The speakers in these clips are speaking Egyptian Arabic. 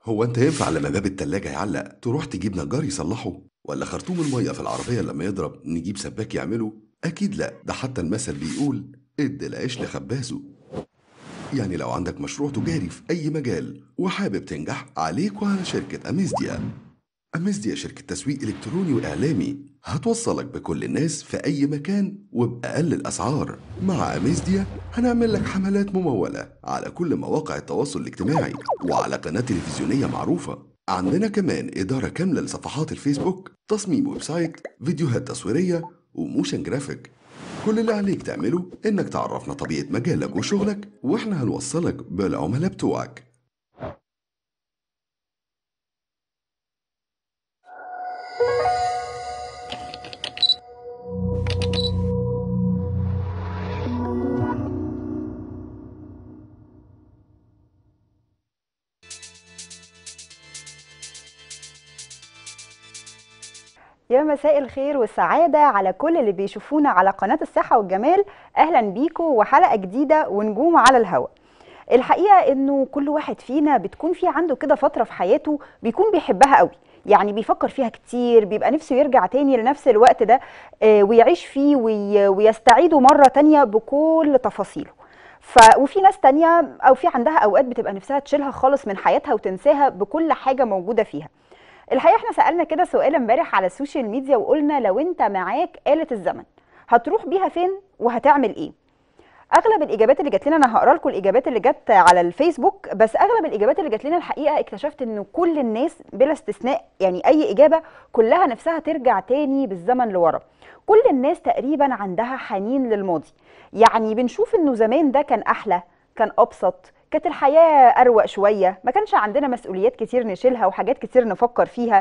هو انت ينفع لما باب التلاجة يعلق تروح تجيب نجار يصلحه ولا خرطوم المية في العربية لما يضرب نجيب سباك يعمله اكيد لا ده حتى المثل بيقول ادي العيش لخبازه يعني لو عندك مشروع تجاري في اي مجال وحابب تنجح عليك وعلى شركة اميزديا اميزديا شركة تسويق الكتروني واعلامي هتوصلك بكل الناس في اي مكان وباقل الاسعار مع اميزديا هنعمل لك حملات ممولة على كل مواقع التواصل الاجتماعي وعلى قناة تلفزيونية معروفة عندنا كمان إدارة كاملة لصفحات الفيسبوك تصميم ويب سايت فيديوهات تصويرية وموشن جرافيك كل اللي عليك تعمله إنك تعرفنا طبيعة مجالك وشغلك وإحنا هنوصلك بالعملاء بتوعك يا مساء الخير والسعادة على كل اللي بيشوفونا على قناة الصحة والجمال أهلا بيكم وحلقة جديدة ونجوم على الهواء الحقيقة إنه كل واحد فينا بتكون في عنده كده فترة في حياته بيكون بيحبها قوي يعني بيفكر فيها كتير بيبقى نفسه يرجع تاني لنفس الوقت ده آه، ويعيش فيه وي- ويستعيده مرة تانية بكل تفاصيله ف... وفي ناس تانية أو في عندها أوقات بتبقى نفسها تشيلها خالص من حياتها وتنساها بكل حاجة موجودة فيها الحقيقه احنا سالنا كده سؤال امبارح على السوشيال ميديا وقلنا لو انت معاك آلة الزمن هتروح بيها فين وهتعمل ايه اغلب الاجابات اللي جات لنا انا هقرا لكم الاجابات اللي جت على الفيسبوك بس اغلب الاجابات اللي جات لنا الحقيقه اكتشفت انه كل الناس بلا استثناء يعني اي اجابه كلها نفسها ترجع تاني بالزمن لورا كل الناس تقريبا عندها حنين للماضي يعني بنشوف انه زمان ده كان احلى كان ابسط كانت الحياه اروق شويه ما كانش عندنا مسؤوليات كتير نشيلها وحاجات كتير نفكر فيها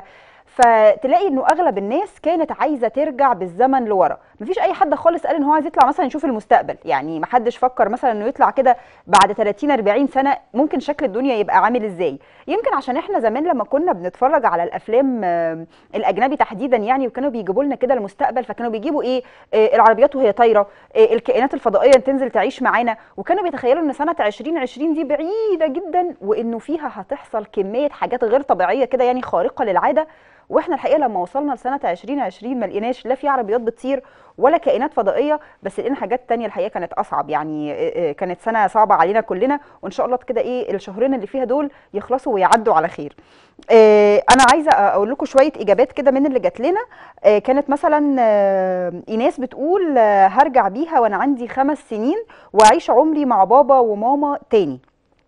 فتلاقي انه اغلب الناس كانت عايزه ترجع بالزمن لورا مفيش اي حد خالص قال ان هو عايز يطلع مثلا يشوف المستقبل يعني محدش فكر مثلا انه يطلع كده بعد 30 40 سنه ممكن شكل الدنيا يبقى عامل ازاي يمكن عشان احنا زمان لما كنا بنتفرج على الافلام آه، الاجنبي تحديدا يعني وكانوا بيجيبوا لنا كده المستقبل فكانوا بيجيبوا ايه آه، العربيات وهي طايره آه، الكائنات الفضائيه تنزل تعيش معانا وكانوا بيتخيلوا ان سنه 2020 دي بعيده جدا وانه فيها هتحصل كميه حاجات غير طبيعيه كده يعني خارقه للعاده واحنا الحقيقه لما وصلنا لسنه 2020 ما لقيناش لا في عربيات بتطير ولا كائنات فضائيه بس لقينا حاجات تانية الحقيقه كانت اصعب يعني آه، آه، كانت سنه صعبه علينا كلنا وان شاء الله كده ايه الشهرين اللي فيها دول يخلصوا ويعدوا على خير آه، انا عايزه اقول لكم شويه اجابات كده من اللي جات لنا آه، كانت مثلا آه، ايناس بتقول آه، هرجع بيها وانا عندي خمس سنين واعيش عمري مع بابا وماما تاني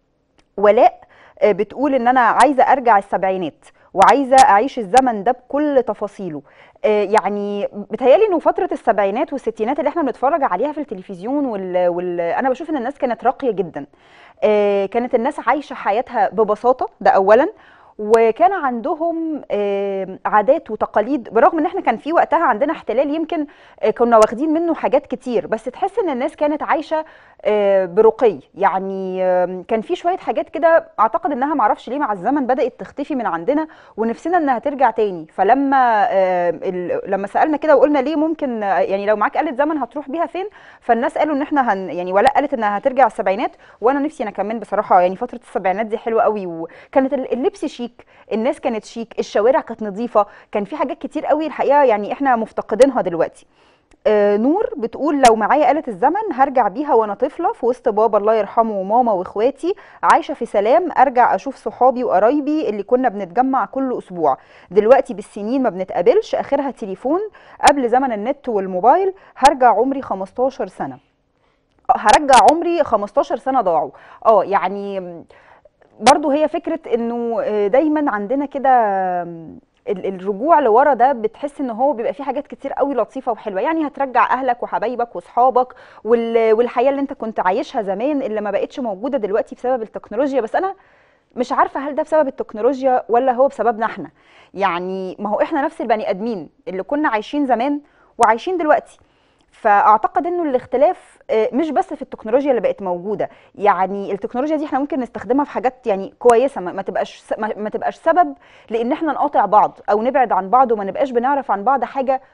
ولاء آه، بتقول ان انا عايزه ارجع السبعينات وعايزه اعيش الزمن ده بكل تفاصيله آه، يعني بتهيالي انه فتره السبعينات والستينات اللي احنا بنتفرج عليها في التلفزيون وال... وال... انا بشوف ان الناس كانت راقيه جدا آه، كانت الناس عايشه حياتها ببساطه ده اولا وكان عندهم آه، عادات وتقاليد برغم ان احنا كان في وقتها عندنا احتلال يمكن آه، كنا واخدين منه حاجات كتير بس تحس ان الناس كانت عايشه آه، برقي يعني آم، كان في شويه حاجات كده اعتقد انها معرفش ليه مع الزمن بدات تختفي من عندنا ونفسنا انها ترجع تاني فلما آه، ال- لما سالنا كده وقلنا ليه ممكن آه، يعني لو معاك آلة زمن هتروح بيها فين فالناس قالوا ان احنا هن يعني ولاء قالت انها هترجع السبعينات وانا نفسي انا كمان بصراحه يعني فتره السبعينات دي حلوه قوي وكانت ال- اللبس شيك الناس كانت شيك الشوارع كانت نظيفه كان في حاجات كتير قوي الحقيقه يعني احنا مفتقدينها دلوقتي آه، نور بتقول لو معايا آلة الزمن هرجع بيها وانا طفلة في وسط بابا الله يرحمه وماما واخواتي عايشة في سلام ارجع اشوف صحابي وقرايبي اللي كنا بنتجمع كل اسبوع دلوقتي بالسنين ما بنتقابلش اخرها تليفون قبل زمن النت والموبايل هرجع عمري 15 سنة آه، هرجع عمري 15 سنة ضاعوا اه يعني برضو هي فكرة انه آه، دايما عندنا كده آم، ال- الرجوع لورا ده بتحس ان هو بيبقى فيه حاجات كتير قوي لطيفه وحلوه يعني هترجع اهلك وحبايبك واصحابك وال- والحياه اللي انت كنت عايشها زمان اللي ما بقتش موجوده دلوقتي بسبب التكنولوجيا بس انا مش عارفه هل ده بسبب التكنولوجيا ولا هو بسببنا احنا يعني ما هو احنا نفس البني ادمين اللي كنا عايشين زمان وعايشين دلوقتي فاعتقد انه الاختلاف آه، مش بس في التكنولوجيا اللي بقت موجوده يعني التكنولوجيا دي احنا ممكن نستخدمها في حاجات يعني كويسه ما ما تبقاش س- ما ما تبقاش سبب لان احنا نقاطع بعض او نبعد عن بعض وما نبقاش بنعرف عن بعض حاجه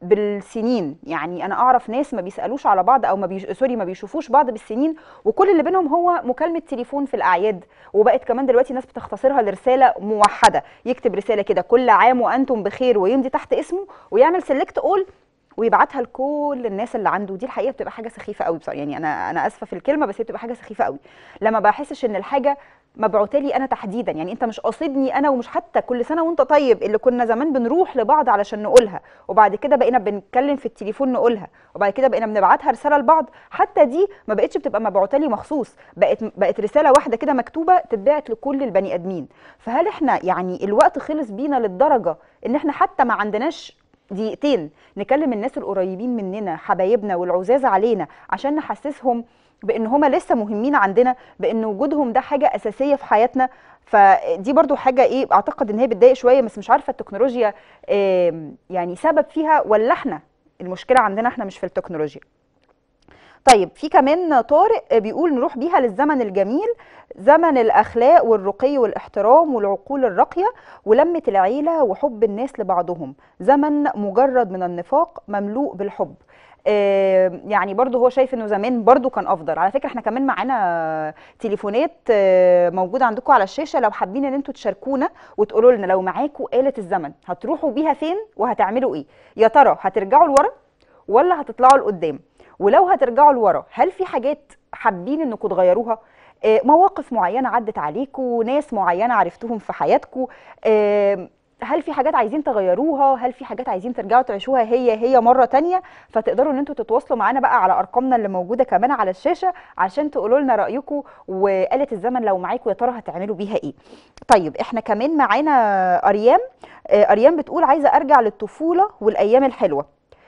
بالسنين يعني انا اعرف ناس ما بيسالوش على بعض او ما بيش... سوري ما بيشوفوش بعض بالسنين وكل اللي بينهم هو مكالمه تليفون في الاعياد وبقت كمان دلوقتي ناس بتختصرها لرساله موحده يكتب رساله كده كل عام وانتم بخير ويمضي تحت اسمه ويعمل سيلكت اول ويبعتها لكل الناس اللي عنده دي الحقيقه بتبقى حاجه سخيفه قوي بصراحه يعني انا انا اسفه في الكلمه بس هي بتبقى حاجه سخيفه قوي لما بحسش ان الحاجه مبعوته لي انا تحديدا يعني انت مش قاصدني انا ومش حتى كل سنه وانت طيب اللي كنا زمان بنروح لبعض علشان نقولها وبعد كده بقينا بنتكلم في التليفون نقولها وبعد كده بقينا بنبعتها رساله لبعض حتى دي ما بقتش بتبقى مبعوته لي مخصوص بقت بقت رساله واحده كده مكتوبه تتبعت لكل البني ادمين فهل احنا يعني الوقت خلص بينا للدرجه ان احنا حتى ما عندناش دقيقتين نكلم الناس القريبين مننا حبايبنا والعزاز علينا عشان نحسسهم بان هما لسه مهمين عندنا بان وجودهم ده حاجه اساسيه في حياتنا فدي برضو حاجه ايه اعتقد ان هي بتضايق شويه بس مش عارفه التكنولوجيا آم، يعني سبب فيها ولا احنا المشكله عندنا احنا مش في التكنولوجيا طيب في كمان طارق بيقول نروح بيها للزمن الجميل زمن الاخلاق والرقي والاحترام والعقول الراقيه ولمه العيله وحب الناس لبعضهم زمن مجرد من النفاق مملوء بالحب آه، يعني برضو هو شايف انه زمان برضو كان افضل على فكره احنا كمان معانا تليفونات آه، موجوده عندكم على الشاشه لو حابين ان انتوا تشاركونا وتقولوا لنا لو معاكم آلة الزمن هتروحوا بيها فين وهتعملوا ايه يا ترى هترجعوا لورا ولا هتطلعوا لقدام ولو هترجعوا لورا هل في حاجات حابين انكم تغيروها آه، مواقف معينه عدت عليكم ناس معينه عرفتوهم في حياتكم آه، هل في حاجات عايزين تغيروها هل في حاجات عايزين ترجعوا تعيشوها هي هي مره تانية فتقدروا ان انتوا تتواصلوا معانا بقى على ارقامنا اللي موجوده كمان على الشاشه عشان تقولوا لنا رايكم وآلة الزمن لو معاكم يا ترى هتعملوا بيها ايه طيب احنا كمان معانا اريام آه، اريام بتقول عايزه ارجع للطفوله والايام الحلوه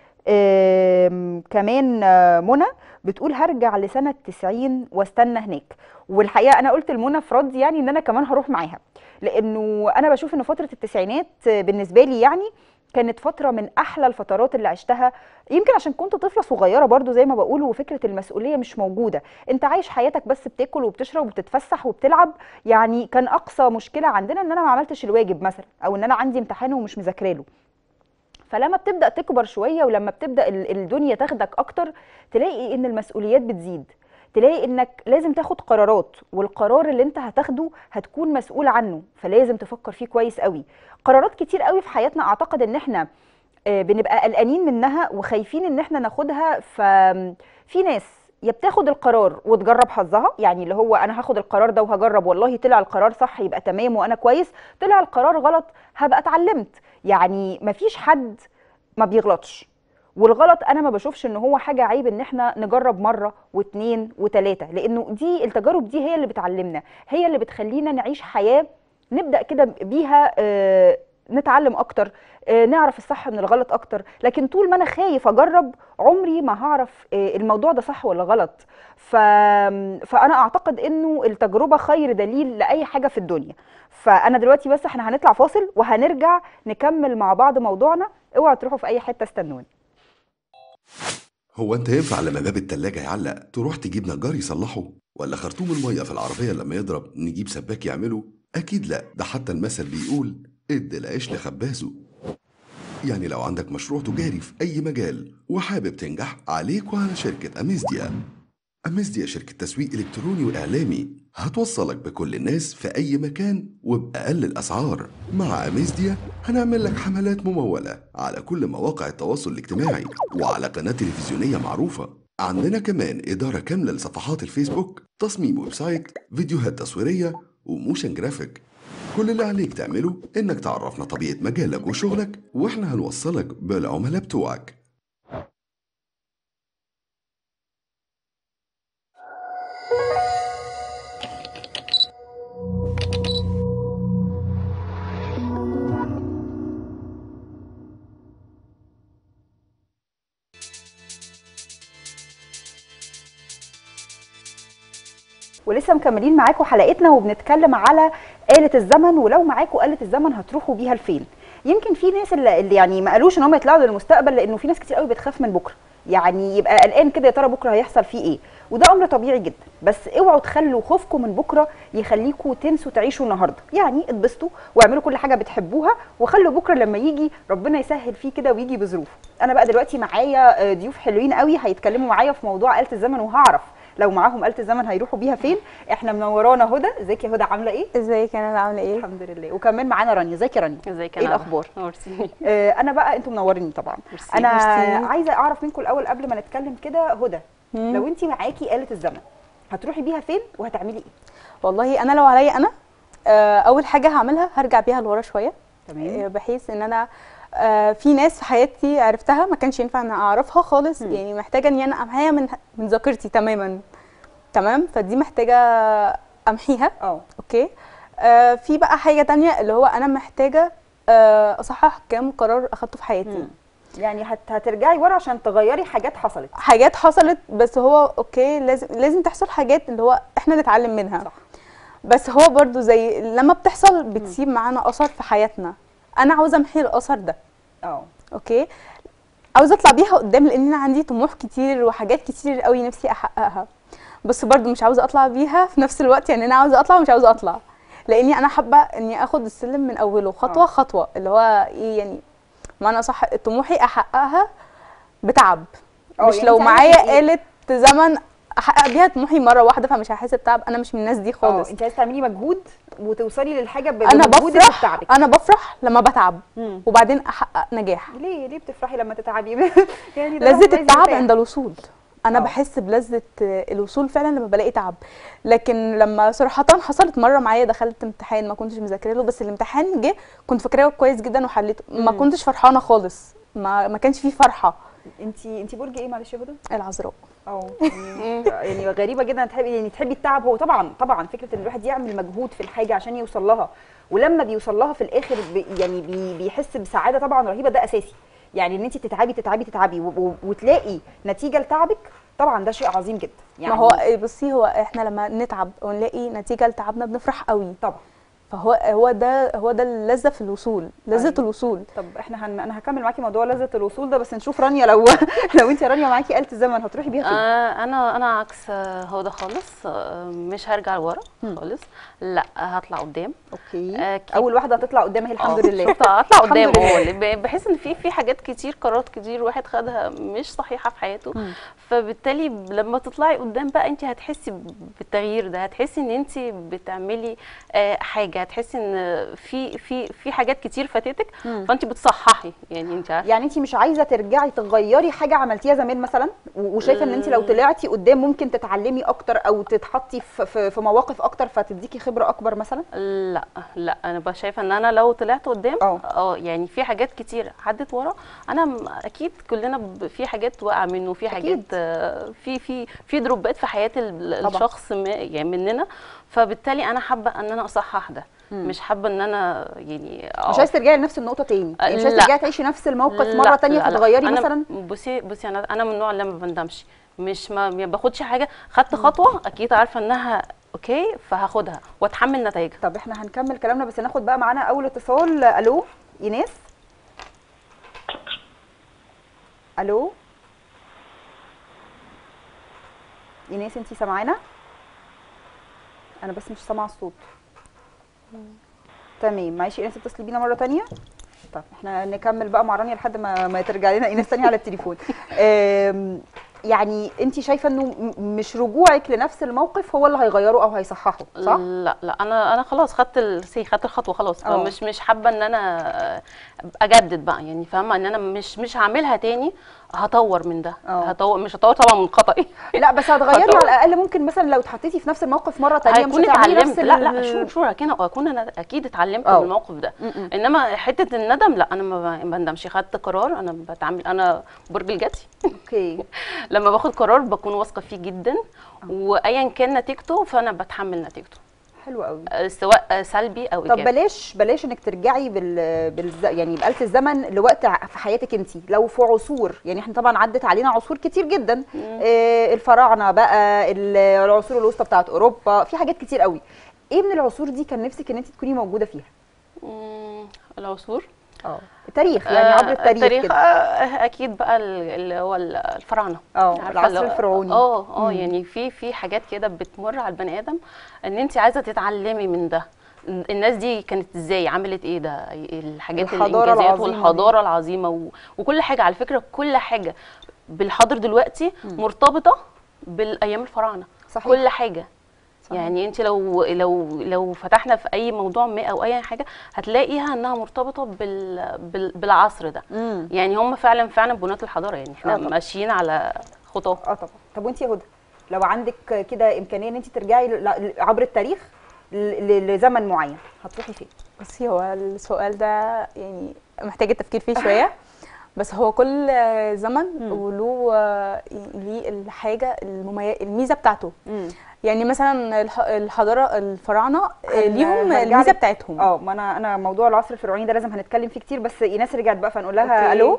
آم، كمان آه، منى بتقول هرجع لسنة 90 واستنى هناك والحقيقة أنا قلت لمنى في ردي يعني إن أنا كمان هروح معاها لأنه أنا بشوف إن فترة التسعينات آه، بالنسبة لي يعني كانت فترة من أحلى الفترات اللي عشتها يمكن عشان كنت طفلة صغيرة برضو زي ما بقول وفكرة المسؤولية مش موجودة أنت عايش حياتك بس بتاكل وبتشرب وبتتفسح وبتلعب يعني كان أقصى مشكلة عندنا إن أنا ما عملتش الواجب مثلا أو إن أنا عندي امتحان ومش مذاكره له فلما بتبدا تكبر شويه ولما بتبدا ال- الدنيا تاخدك اكتر تلاقي ان المسؤوليات بتزيد تلاقي انك لازم تاخد قرارات والقرار اللي انت هتاخده هتكون مسؤول عنه فلازم تفكر فيه كويس قوي قرارات كتير قوي في حياتنا اعتقد ان احنا آه، بنبقى قلقانين منها وخايفين ان احنا ناخدها ففي ناس يا بتاخد القرار وتجرب حظها يعني اللي هو انا هاخد القرار ده وهجرب والله طلع القرار صح يبقى تمام وانا كويس طلع القرار غلط هبقى اتعلمت يعني مفيش حد ما بيغلطش والغلط انا ما بشوفش ان هو حاجه عيب ان احنا نجرب مره واتنين وتلاته لانه دي التجارب دي هي اللي بتعلمنا هي اللي بتخلينا نعيش حياه نبدا كده بيها آه، نتعلم اكتر آه، نعرف الصح من الغلط اكتر لكن طول ما انا خايف اجرب عمري ما هعرف آه، الموضوع ده صح ولا غلط ف... فانا اعتقد انه التجربه خير دليل لاي حاجه في الدنيا فانا دلوقتي بس احنا هنطلع فاصل وهنرجع نكمل مع بعض موضوعنا اوعوا تروحوا في اي حته استنوني هو انت ينفع لما باب التلاجة يعلق تروح تجيب نجار يصلحه ولا خرطوم المية في العربية لما يضرب نجيب سباك يعمله أكيد لا ده حتى المثل بيقول ادي العيش لخبازه يعني لو عندك مشروع تجاري في أي مجال وحابب تنجح عليك وعلى شركة أميزديا أميزديا شركة تسويق إلكتروني وإعلامي هتوصلك بكل الناس في أي مكان وبأقل الأسعار مع أميزديا هنعمل لك حملات ممولة على كل مواقع التواصل الاجتماعي وعلى قناة تلفزيونية معروفة عندنا كمان إدارة كاملة لصفحات الفيسبوك تصميم ويب سايت فيديوهات تصويرية وموشن جرافيك كل اللي عليك تعمله إنك تعرفنا طبيعة مجالك وشغلك وإحنا هنوصلك بالعملاء بتوعك ولسه مكملين معاكم حلقتنا وبنتكلم على آلة الزمن ولو معاكم آلة الزمن هتروحوا بيها لفين يمكن في ناس اللي, اللي يعني ما قالوش ان هم يطلعوا للمستقبل لانه في ناس كتير قوي بتخاف من بكره يعني يبقى قلقان كده يا ترى بكره هيحصل فيه ايه وده امر طبيعي جدا بس اوعوا تخلوا خوفكم من بكره يخليكم تنسوا تعيشوا النهارده يعني اتبسطوا واعملوا كل حاجه بتحبوها وخلوا بكره لما يجي ربنا يسهل فيه كده ويجي بظروفه انا بقى دلوقتي معايا آه، ضيوف حلوين قوي هيتكلموا معايا في موضوع آلة الزمن وهعرف لو معاهم آلة الزمن هيروحوا بيها فين احنا منورانا هدى ازيك يا هدى عامله ايه ازيك انا عامله ايه الحمد لله وكمان معانا رانيا ازيك يا رانيا ازيك ايه انا الاخبار ميرسي آه، انا بقى انتوا منوريني طبعا ميرسي. انا ميرسي. عايزه اعرف منكم الاول قبل ما نتكلم كده هدى مم. لو انت معاكي آلة الزمن هتروحي بيها فين وهتعملي ايه والله انا لو عليا انا آه، اول حاجه هعملها هرجع بيها لورا شويه تمام آه، بحيث ان انا آه، في ناس في حياتي عرفتها ما كانش ينفع ان اعرفها خالص مم. يعني محتاجه ان انا امحيها من من ذاكرتي تماما تمام فدي محتاجه امحيها اه اوكي آه، في بقى حاجه تانية اللي هو انا محتاجه آه، اصحح كام قرار اخدته في حياتي مم. يعني هت... هترجعي ورا عشان تغيري حاجات حصلت حاجات حصلت بس هو اوكي لازم لازم تحصل حاجات اللي هو احنا نتعلم منها صح. بس هو برضو زي لما بتحصل بتسيب معانا اثر في حياتنا انا عاوزه امحي الاثر ده اه اوكي عاوزه اطلع بيها قدام لان انا عندي طموح كتير وحاجات كتير قوي نفسي احققها بس برضو مش عاوزه اطلع بيها في نفس الوقت يعني انا عاوزه اطلع ومش عاوزه اطلع لاني انا حابه اني اخد السلم من اوله خطوه آه. خطوه اللي هو ايه يعني معنى صح طموحي احققها بتعب آه، مش يعني لو أنت عايزة معايا تبقي- آلة زمن احقق بيها طموحي مره واحده فمش هحس بتعب انا مش من الناس دي اه خالص انت عايزه تعملي مجهود وتوصلي للحاجه ب- انا بمجهودك بفرح وبتعبك انا بفرح لما بتعب مم. وبعدين احقق نجاح ليه ليه بتفرحي لما تتعبي يعني ده الواحد لذة عايز التعب يرتاح. عند الوصول انا آه. بحس بلذة الوصول فعلا لما بلاقي تعب لكن لما صراحة حصلت مرة معايا دخلت امتحان ما كنتش مذاكره له بس الامتحان جه كنت فاكراه كويس جدا وحليته ما مم. كنتش فرحانة خالص ما ما كانش فيه فرحة انت انت برج ايه معلش يا هدى العذراء اه يعني يعني غريبه جدا تحبي يعني تحبي التعب هو طبعا طبعا فكره ان الواحد يعمل مجهود في الحاجه عشان يوصل لها ولما بيوصل لها في الاخر بي يعني بي بيحس بسعاده طبعا رهيبه ده اساسي يعني ان انت تتعبي تتعبي تتعبي و- و- وتلاقي نتيجه لتعبك طبعا ده شيء عظيم جدا يعني ما هو بصي هو احنا لما نتعب ونلاقي نتيجة لتعبنا بنفرح قوي طبعا فهو هو ده هو ده اللذة في الوصول لذة أيوة. الوصول طب احنا هن... انا هكمل معاكي موضوع لذة الوصول ده بس نشوف رانيا لو لو انت يا رانيا معاكي آلة الزمن هتروحي بيها فين؟ آه انا انا عكس آه، هدى خالص آه مش هرجع لورا مم. خالص لا هطلع قدام اوكي أكيد. اول واحده هتطلع قدام هي الحمد آه، لله شفت اطلع الحمد قدام لله. اه ب- بحس ان في في حاجات كتير قرارات كتير واحد خدها مش صحيحه في حياته مم. فبالتالي ب- لما تطلعي قدام بقى انت هتحسي ب- بالتغيير ده هتحسي ان انت بتعملي آه، حاجه هتحسي ان في في في حاجات كتير فاتتك مم. فانت بتصححي يعني انت عارفه يعني انت مش عايزه ترجعي تغيري حاجه عملتيها زمان مثلا و- وشايفه ان انت لو طلعتي قدام ممكن تتعلمي اكتر او تتحطي في, في, في مواقف اكتر فتديكي خبره اكبر مثلا لا لا انا بقى شايفه ان انا لو طلعت قدام اه. اه يعني في حاجات كتير عدت ورا انا م- اكيد كلنا ب- في حاجات وقع منه في حاجات أكيد. آه، في في في دروبات في حياه ال- طبعا. الشخص ما يعني مننا فبالتالي انا حابه ان انا اصحح ده مم. مش حابه ان انا يعني مش عايزه ترجعي لنفس النقطه تاني يعني مش عايزه لا. ترجعي تعيشي نفس الموقف لا، مره تانية لا، لا. فتغيري أنا مثلا بصي بصي انا انا من النوع اللي ما بندمش مش ما ما باخدش حاجه خدت خطوه اكيد عارفه انها اوكي فهاخدها واتحمل نتائجها طب احنا هنكمل كلامنا بس ناخد بقى معانا اول اتصال الو ايناس الو ايناس انتي سامعانا انا بس مش سامعه الصوت تمام معلش ايناس اتصلي بينا مره تانية طب احنا نكمل بقى مع رانيا لحد ما ما ترجع لنا ايناس تانية على التليفون أم، يعني انت شايفه انه م- مش رجوعك لنفس الموقف هو اللي هيغيره او هيصححه صح لا لا انا انا خلاص خدت ال- سي خدت الخطوه خلاص اه. مش مش حابه ان انا اجدد بقى يعني فاهمه ان انا مش مش هعملها تاني هطور من ده اه. هطور مش هطور طبعا من خطأي لا بس هتغيري خطوة. على الاقل ممكن مثلا لو اتحطيتي في نفس الموقف مره تانية مش هيكون هتعملي اتعلمت نفس لا لا ال- شو شو اكيد اكون انا اكيد اتعلمت اه. من الموقف ده م-م. انما حته الندم لا انا ما ب- ما بندمش خدت قرار انا بتعامل انا برج الجدي اوكي لما باخد قرار بكون واثقه فيه جدا وايا كان نتيجته فانا بتحمل نتيجته حلو قوي أه، سواء أه، سلبي او طب ايجابي بلاش بلاش انك ترجعي بال, بالز... يعني بآلة الزمن لوقت ع- في حياتك انت لو في عصور يعني احنا طبعا عدت علينا عصور كتير جدا آه الفراعنه بقى ال- العصور الوسطى بتاعت اوروبا في حاجات كتير قوي ايه من العصور دي كان نفسك ان انت تكوني موجوده فيها مم، العصور اه التاريخ يعني عبر آه، التاريخ التاريخ كده آه، اكيد بقى ال- اللي هو ال- الفراعنه اه عارفة العصر اللي هو- الفرعوني اه اه مم. يعني في في حاجات كده بتمر على البني ادم ان انت عايزه تتعلمي من ده الناس دي كانت ازاي عملت ايه ده الحاجات الحضارة الانجازات العظيمة دي. والحضاره العظيمه و... وكل حاجه على فكره كل حاجه بالحاضر دلوقتي مرتبطه بالايام الفراعنه صحيح كل حاجه صحيح. يعني انت لو لو لو فتحنا في اي موضوع ما او اي حاجه هتلاقيها انها مرتبطه بال بال بالعصر ده امم يعني هم فعلا فعلا بناة الحضاره يعني احنا آه طبعا. ماشيين على خطاه اه طبعا طب وانت يا هدى لو عندك كده امكانيه ان انت ترجعي ل- ل- عبر التاريخ ل- ل- لزمن معين هتروحي فين بصي هو السؤال ده يعني محتاج التفكير فيه شويه بس هو كل زمن مم. وله ليه الحاجه المميز الميزه بتاعته امم يعني مثلا الح- الحضاره الفراعنه هن- ليهم هرجع الميزه لك- بتاعتهم اه ما انا انا موضوع العصر الفرعوني ده لازم هنتكلم فيه كتير بس ايناس رجعت بقى فنقول لها أوكي. الو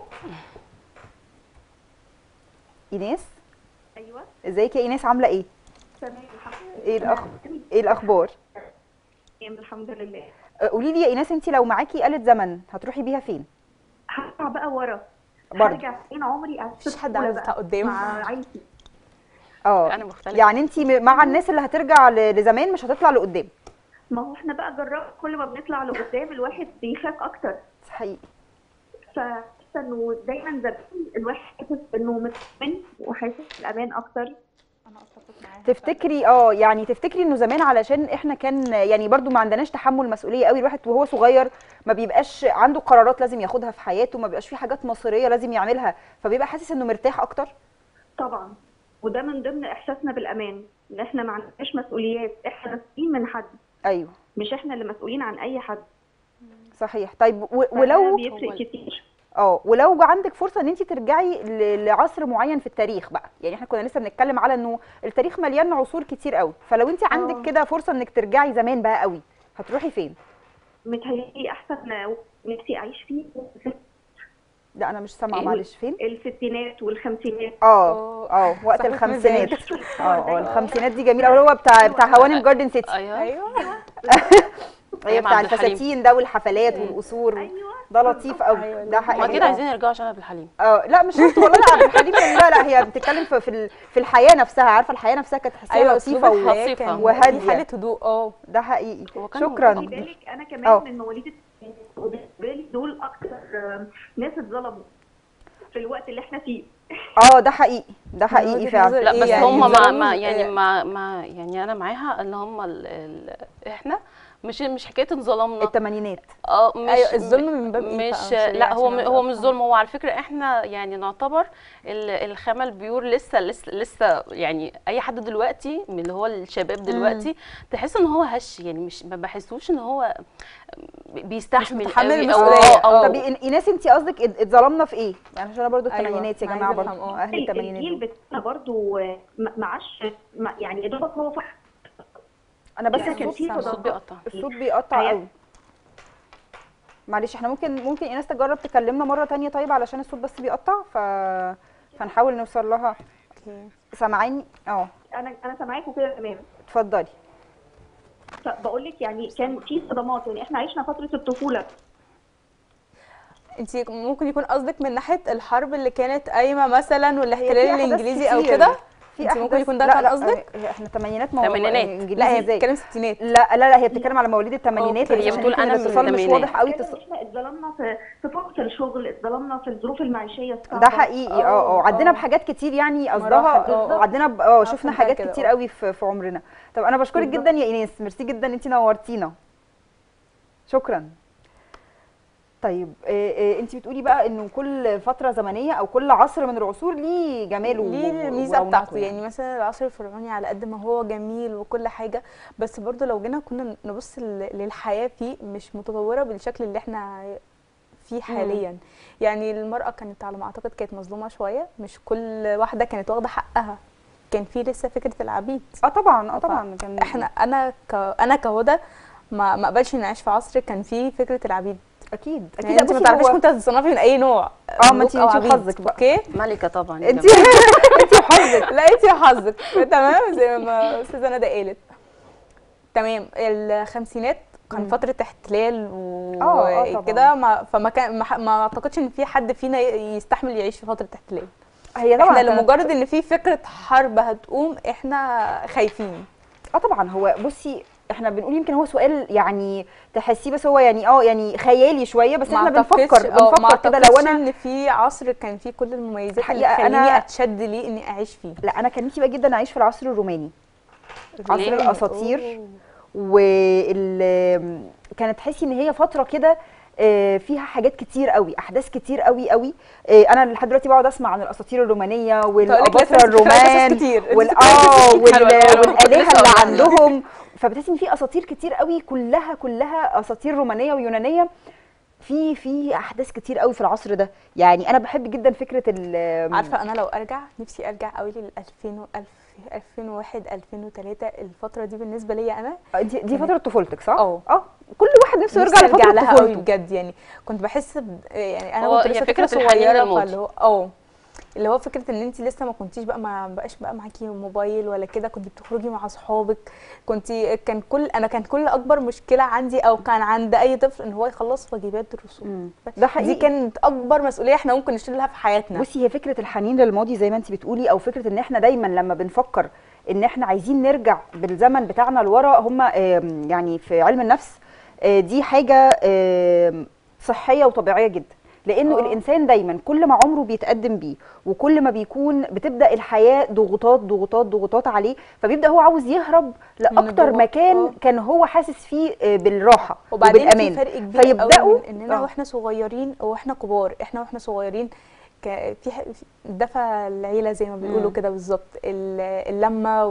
ايناس ايوه ازيك يا ايناس عامله ايه تمام الحمد لله ايه الاخ ايه الاخبار تمام الحمد لله آه، قولي لي يا ايناس انت لو معاكي آلة زمن هتروحي بيها فين هرجع بقى ورا برضه. هرجع فين عمري عشت مفيش حد طفولة عايز بقى يطلع قدام. مع عيلتي اه انا مختلفه يعني انت مع الناس اللي هترجع ل- لزمان مش هتطلع لقدام ما هو احنا بقى جربنا كل ما بنطلع لقدام الواحد بيخاف اكتر حقيقي فحاسه انه دايما زمان الواحد حاسس انه مطمن وحاسس بالامان اكتر انا اتفق معاها تفتكري اه يعني تفتكري انه زمان علشان احنا كان يعني برضو ما عندناش تحمل مسؤوليه قوي الواحد وهو صغير ما بيبقاش عنده قرارات لازم ياخدها في حياته ما بيبقاش في حاجات مصيريه لازم يعملها فبيبقى حاسس انه مرتاح اكتر طبعا وده من ضمن احساسنا بالامان ان احنا ما عندناش مسؤوليات احنا مسؤولين من حد ايوه مش احنا اللي مسؤولين عن اي حد صحيح طيب و- فده ولو بيفرق كتير اه ولو عندك فرصه ان انت ترجعي ل- لعصر معين في التاريخ بقى يعني احنا كنا لسه بنتكلم على انه التاريخ مليان عصور كتير قوي فلو انت عندك اه. كده فرصه انك ترجعي زمان بقى قوي هتروحي فين متهيألي احسن نفسي اعيش فيه لا انا مش سامعه ال- معلش فين الستينات والخمسينات اه اه وقت صاحبة الخمسينات مزاج. اه اه الخمسينات دي جميله اللي هو بتاع بتاع هوانم جاردن سيتي ايوه ايوه هي أيام بتاع عبد الحليم. الفساتين ده والحفلات والقصور ايوه ده لطيف قوي أيوة، ده لطيف. حقيقي ما اكيد آه. عايزين يرجعوا عشان عبد الحليم اه لا مش شرط والله لا عبد الحليم لا لا هي بتتكلم في في, ال- في الحياه نفسها عارفه الحياه نفسها كانت تحسيها ايوه لطيفه اسلوب و... الحياه لطيفة. كان وهادية. في حاله هدوء اه ده حقيقي هو كان شكرا خلي بالك انا كمان اه. من مواليد التسعينات وبالنسبه لي دول اكتر آه، ناس اتظلموا في الوقت اللي احنا فيه اه ده حقيقي ده حقيقي وجهة فعلا نظر لا إيه بس يعني هم ما, الظلم، ما يعني آه، ما, ما يعني انا معاها ان هم ال ال احنا مش مش حكايه انظلمنا الثمانينات اه مش أيوة، الظلم من باب إيه مش بقى؟ مش لا هو عشان م- هو أبقى مش ظلم هو على فكره احنا يعني نعتبر ال- الخامه البيور لسه لسه لسه يعني اي حد دلوقتي من اللي هو الشباب دلوقتي تحس ان هو هش يعني مش ما بحسوش ان هو بيستحمل متحمل قوي المسؤولية. أو, أو طب إن- ايناس انت قصدك ات- اتظلمنا في ايه؟ يعني عشان انا برضو أيوة، الثمانينات يا عايزة جماعه أفهم، برضو اه. اهل الثمانينات الجيل دول. بتاعنا برضو آه، ما ما عادش ما- يعني يا دوبك هو فح انا بس كان الصوت في الصوت تضاد. بيقطع الصوت بيقطع هي- قوي معلش احنا ممكن ممكن ايناس تجرب تكلمنا مره تانية طيب علشان الصوت بس بيقطع ف فنحاول نوصل لها اوكي سامعاني اه انا انا سامعاكوا كده تمام اتفضلي فبقول لك يعني كان في صدمات يعني احنا عشنا فتره الطفوله انت ممكن يكون قصدك من ناحيه الحرب اللي كانت قايمه مثلا هي والاحتلال في أحداث الانجليزي او كتير. كده في انت ممكن أحداث- يكون ده لا كان لا قصدك اه، احنا تمانينات ما هو تمانينات. انجليزي لا هي ازاي بتتكلم ستينات لا لا لا هي بتتكلم على مواليد الثمانينات اوكي. هي عشان بتقول يمكن أنا من الاتصال مش الثمانينات. واضح قوي كان تص... احنا اتظلمنا في في فرص الشغل اتظلمنا في الظروف المعيشيه الصعبه ده حقيقي اه اه اه، عدينا اه. بحاجات كتير يعني مراحل، قصدها اه، اه. عدينا ب- اه شفنا فهمتها حاجات كده، كتير اه. قوي في في عمرنا طب انا بشكرك بالظبط. جدا يا ايناس ميرسي جدا انت نورتينا شكرا طيب انت بتقولي بقى انه كل فتره زمنيه او كل عصر من العصور ليه جماله ليه و- الميزه ورونقه بتاعته يعني مثلا العصر الفرعوني على قد ما هو جميل وكل حاجه بس برضو لو جينا كنا نبص ل- للحياه فيه مش متطوره بالشكل اللي احنا فيه حاليا يعني المراه كانت على ما اعتقد كانت مظلومه شويه مش كل واحده كانت واخده حقها كان في لسه فكره العبيد اه طبعا اه طبعا كان احنا انا ك انا كهدى ما ما اقبلش اني اعيش في عصر كان فيه فكره العبيد اكيد اكيد اكيد يعني انت ما بصي تعرفيش هو- كنت هتتصنفي من اي نوع اه، ما انت- ملوك أو انت عبيد. وحظك بقى. اوكي ملكه طبعا يا انت جماعة. انت وحظك لا انت وحظك تمام زي ما استاذه ندى قالت تمام الخمسينات كان مم. فتره احتلال آه، آه، طبعاً. وكده ما فما كان ما, ح- ما اعتقدش ان في حد فينا ي- يستحمل يعيش في فتره احتلال هي طبعا احنا كانت- لمجرد ان في فكره حرب هتقوم احنا خايفين اه طبعا هو بصي احنا بنقول يمكن هو سؤال يعني تحسيه بس هو يعني اه يعني خيالي شويه بس ما احنا أعتقدش- بنفكر آه، ما بنفكر كده لو أعتقدش انا ان في عصر كان فيه كل المميزات اللي الحقيقة تخليني أنا- اتشد ليه اني اعيش فيه لا انا كان نفسي بقى جدا اعيش في العصر الروماني عصر ليه؟ الاساطير وال كانت تحسي ان هي فتره كده آه، فيها حاجات كتير قوي احداث كتير قوي قوي آه، انا لحد دلوقتي بقعد اسمع عن الاساطير الرومانيه والاباطره الرومان كتير وال اه وال- حلوة، حلوة. والالهه لسه اللي والله. عندهم فبتحسي ان في اساطير كتير قوي كلها كلها اساطير رومانيه ويونانيه في في احداث كتير قوي في العصر ده يعني انا بحب جدا فكره ال عارفه انا لو ارجع نفسي ارجع قوي لل 2000 و 2001 2003 الفتره دي بالنسبه ليا انا دي, دي فتره طفولتك صح اه. اه كل واحد نفسه نفسي يرجع ارجع لفتره لها قوي طفولته بجد يعني كنت بحس ب... يعني انا هو كنت هي لسه فكرة فكره الحنين صغيره للماضي. فاللي هو اه اللي هو فكره ان انت لسه ما كنتيش بقى ما بقاش بقى معاكي موبايل ولا كده كنت بتخرجي مع اصحابك كنت كان كل انا كان كل اكبر مشكله عندي او كان عند اي طفل ان هو يخلص واجبات الرسوم مم. ده حقيقي دي كانت اكبر مسؤوليه احنا ممكن نشيلها في حياتنا بصي هي فكره الحنين للماضي زي ما انت بتقولي او فكره ان احنا دايما لما بنفكر ان احنا عايزين نرجع بالزمن بتاعنا لورا هم يعني في علم النفس آه، دي حاجه آم، صحيه وطبيعيه جدا لانه آه. الانسان دايما كل ما عمره بيتقدم بيه وكل ما بيكون بتبدا الحياه ضغوطات ضغوطات ضغوطات عليه فبيبدا هو عاوز يهرب لاكتر الضغوط، مكان آه. كان هو حاسس فيه آه، بالراحه وبعدين في وبالامان فرق كبير فيبداوا قوي من اننا آه. واحنا صغيرين واحنا كبار احنا واحنا صغيرين ك- في ح- في دفى العيله زي ما بيقولوا مم. كده بالظبط ال- اللمه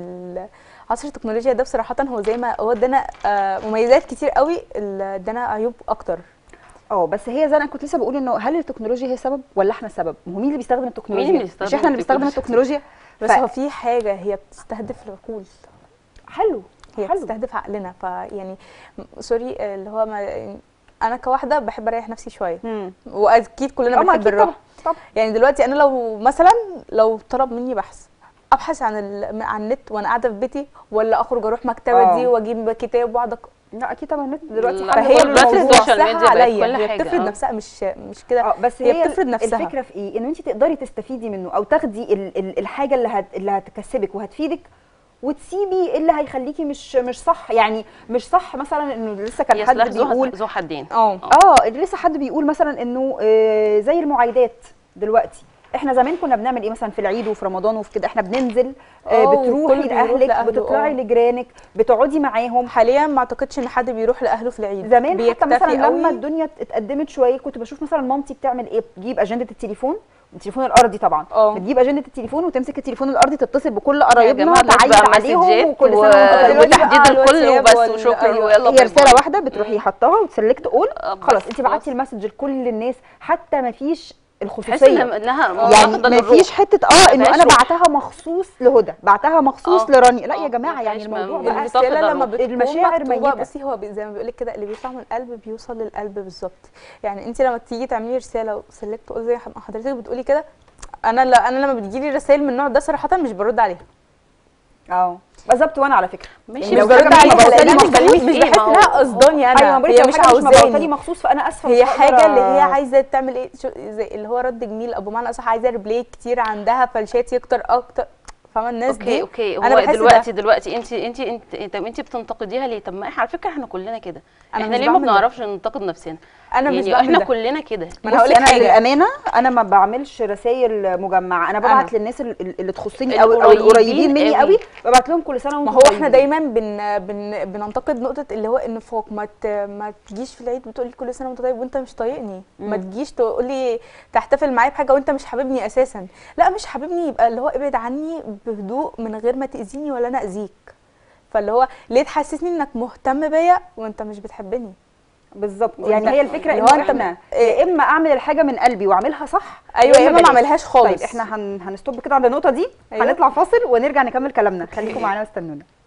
وعصر التكنولوجيا ده بصراحه هو زي ما هو ادانا آه، مميزات كتير قوي ال- ادانا عيوب اكتر اه بس هي زي انا كنت لسه بقول انه هل التكنولوجيا هي سبب ولا احنا السبب؟ ما هو مين اللي بيستخدم التكنولوجيا؟ اللي بيستخدم مش احنا اللي بنستخدم التكنولوجيا؟ التكنولوجيا بس ف- هو في حاجه هي بتستهدف العقول حلو هي حلو. بتستهدف عقلنا فيعني م- سوري آه، اللي هو ما انا كواحده بحب اريح نفسي شويه مم. واكيد كلنا اه ما بنحب اكيد الراحه طبعا طبعا يعني دلوقتي انا لو مثلا لو طلب مني بحث ابحث عن ال... عن النت وانا قاعده في بيتي ولا اخرج اروح مكتبه اه. دي واجيب كتاب واقعد أق- لا اكيد طبعا النت دلوقتي لا، حل فهي كل دلوقتي الموضوع. السوشيال نفسها ميديا بقت عليا كل هي حاجة، بتفرض اه. نفسها مش مش كده اه بس هي هي بتفرض نفسها. الفكره في ايه؟ ان انت تقدري تستفيدي منه او تاخدي ال ال الحاجه اللي هت اللي هتكسبك وهتفيدك وتسيبي اللي هيخليكي مش مش صح يعني مش صح مثلا انه لسه كان هي حد سلاح ذو بيقول ذو حدين اه اه لسه حد بيقول مثلا انه آه، زي المعايدات دلوقتي احنا زمان كنا بنعمل ايه مثلا في العيد وفي رمضان وفي كده احنا بننزل آه، اه، بتروحي وكل بيروح لاهلك لأهله، بتطلعي اه. لجيرانك بتقعدي معاهم حاليا ما اعتقدش ان حد بيروح لاهله في العيد زمان حتى بيكتفي مثلا لما قوي. الدنيا اتقدمت شويه كنت بشوف مثلا مامتي بتعمل ايه بتجيب اجنده التليفون التليفون الارضي طبعا اه. بتجيب اجنده التليفون وتمسك التليفون الارضي تتصل بكل يا قرايبنا جماعه دلوقتي تعيد بقى عليهم مسجات وكل سنه و- وانتم طيبين بقى وتحديد الكل الواتساب وبس وال- وشكرا أيوة. ويلا هي باي رساله باي. واحده بتروحي حطها وتسلكت اول آه، خلاص بس انت بعتي خلاص. المسج لكل الناس حتى ما فيش تحس الخصوصيه إن- انها يعني مفقدة ما للروح. فيش حته اه انه فيهاش انا روح. بعتها مخصوص لهدى بعتها مخصوص اه. لرانيا لا اه، يا جماعه ما يعني فيهاش الموضوع م- بقى مفقدة الرساله لما الروح. بتكون المشاعر مكتوبة ميتة. بصي هو بي زي ما بيقول لك كده اللي بيطلع من القلب بيوصل للقلب بالظبط يعني انت لما تيجي تعملي رساله وسلكت تقول زي ما حضرتك بتقولي كده انا لا انا لما بتجيلي رسائل من النوع ده صراحه مش برد عليها اه بالظبط وانا على فكره ماشي يعني لو مش برد حاجة عليها مبعوتة لي لأن أنا مخصوص- مش مش إيه؟ بحس ما هو- انها قصداني انا ايوه هي مش مبعوتة لي عاوزاني مخصوص فانا اسفه هي مش هقدر حاجه اللي هي أ- عايزه تعمل ايه شو زي اللي هو رد جميل او بمعنى اصح عايزه ريبلاي كتير عندها فالشات يكتر اكتر فاهمه الناس اوكي دي اوكي أنا هو بحس ده. دلوقتي دلوقتي انت انت انت طب انت بتنتقديها ليه طب ما احنا على فكره احنا كلنا كده أنا احنا مش ليه ما بعمل ده. بنعرفش ننتقد نفسنا انا مش يعني بعمل احنا ده. كلنا كده ما انا هقول بصي لك انا حاجه للامانه انا ما بعملش رسائل مجمعه انا ببعت أنا. للناس ال- ال- اللي تخصني او او القريبين القريبين مني قوي. قوي ببعت لهم كل سنه ما وانتم هو احنا طيبين. دايما بن بن بننتقد نقطه اللي هو ان فوق ما ت- ما تجيش في العيد بتقولي كل سنه وانت طيب وانت مش طايقني ما مم. تجيش تقولي تحتفل معايا بحاجه وانت مش حاببني اساسا لا مش حاببني يبقى اللي هو ابعد عني بهدوء من غير ما تاذيني ولا انا اذيك فاللي هو ليه تحسسني انك مهتم بيا وانت مش بتحبني بالظبط وانت- يعني هي الفكره اللي ان هو هو انت احنا إيه؟ يا اما اعمل الحاجه من قلبي واعملها صح ايوه يا اما ما بلاش. اعملهاش خالص طيب احنا هن... هنستوب كده عند النقطه دي أيوة. هنطلع فاصل ونرجع نكمل كلامنا خليكم معانا واستنونا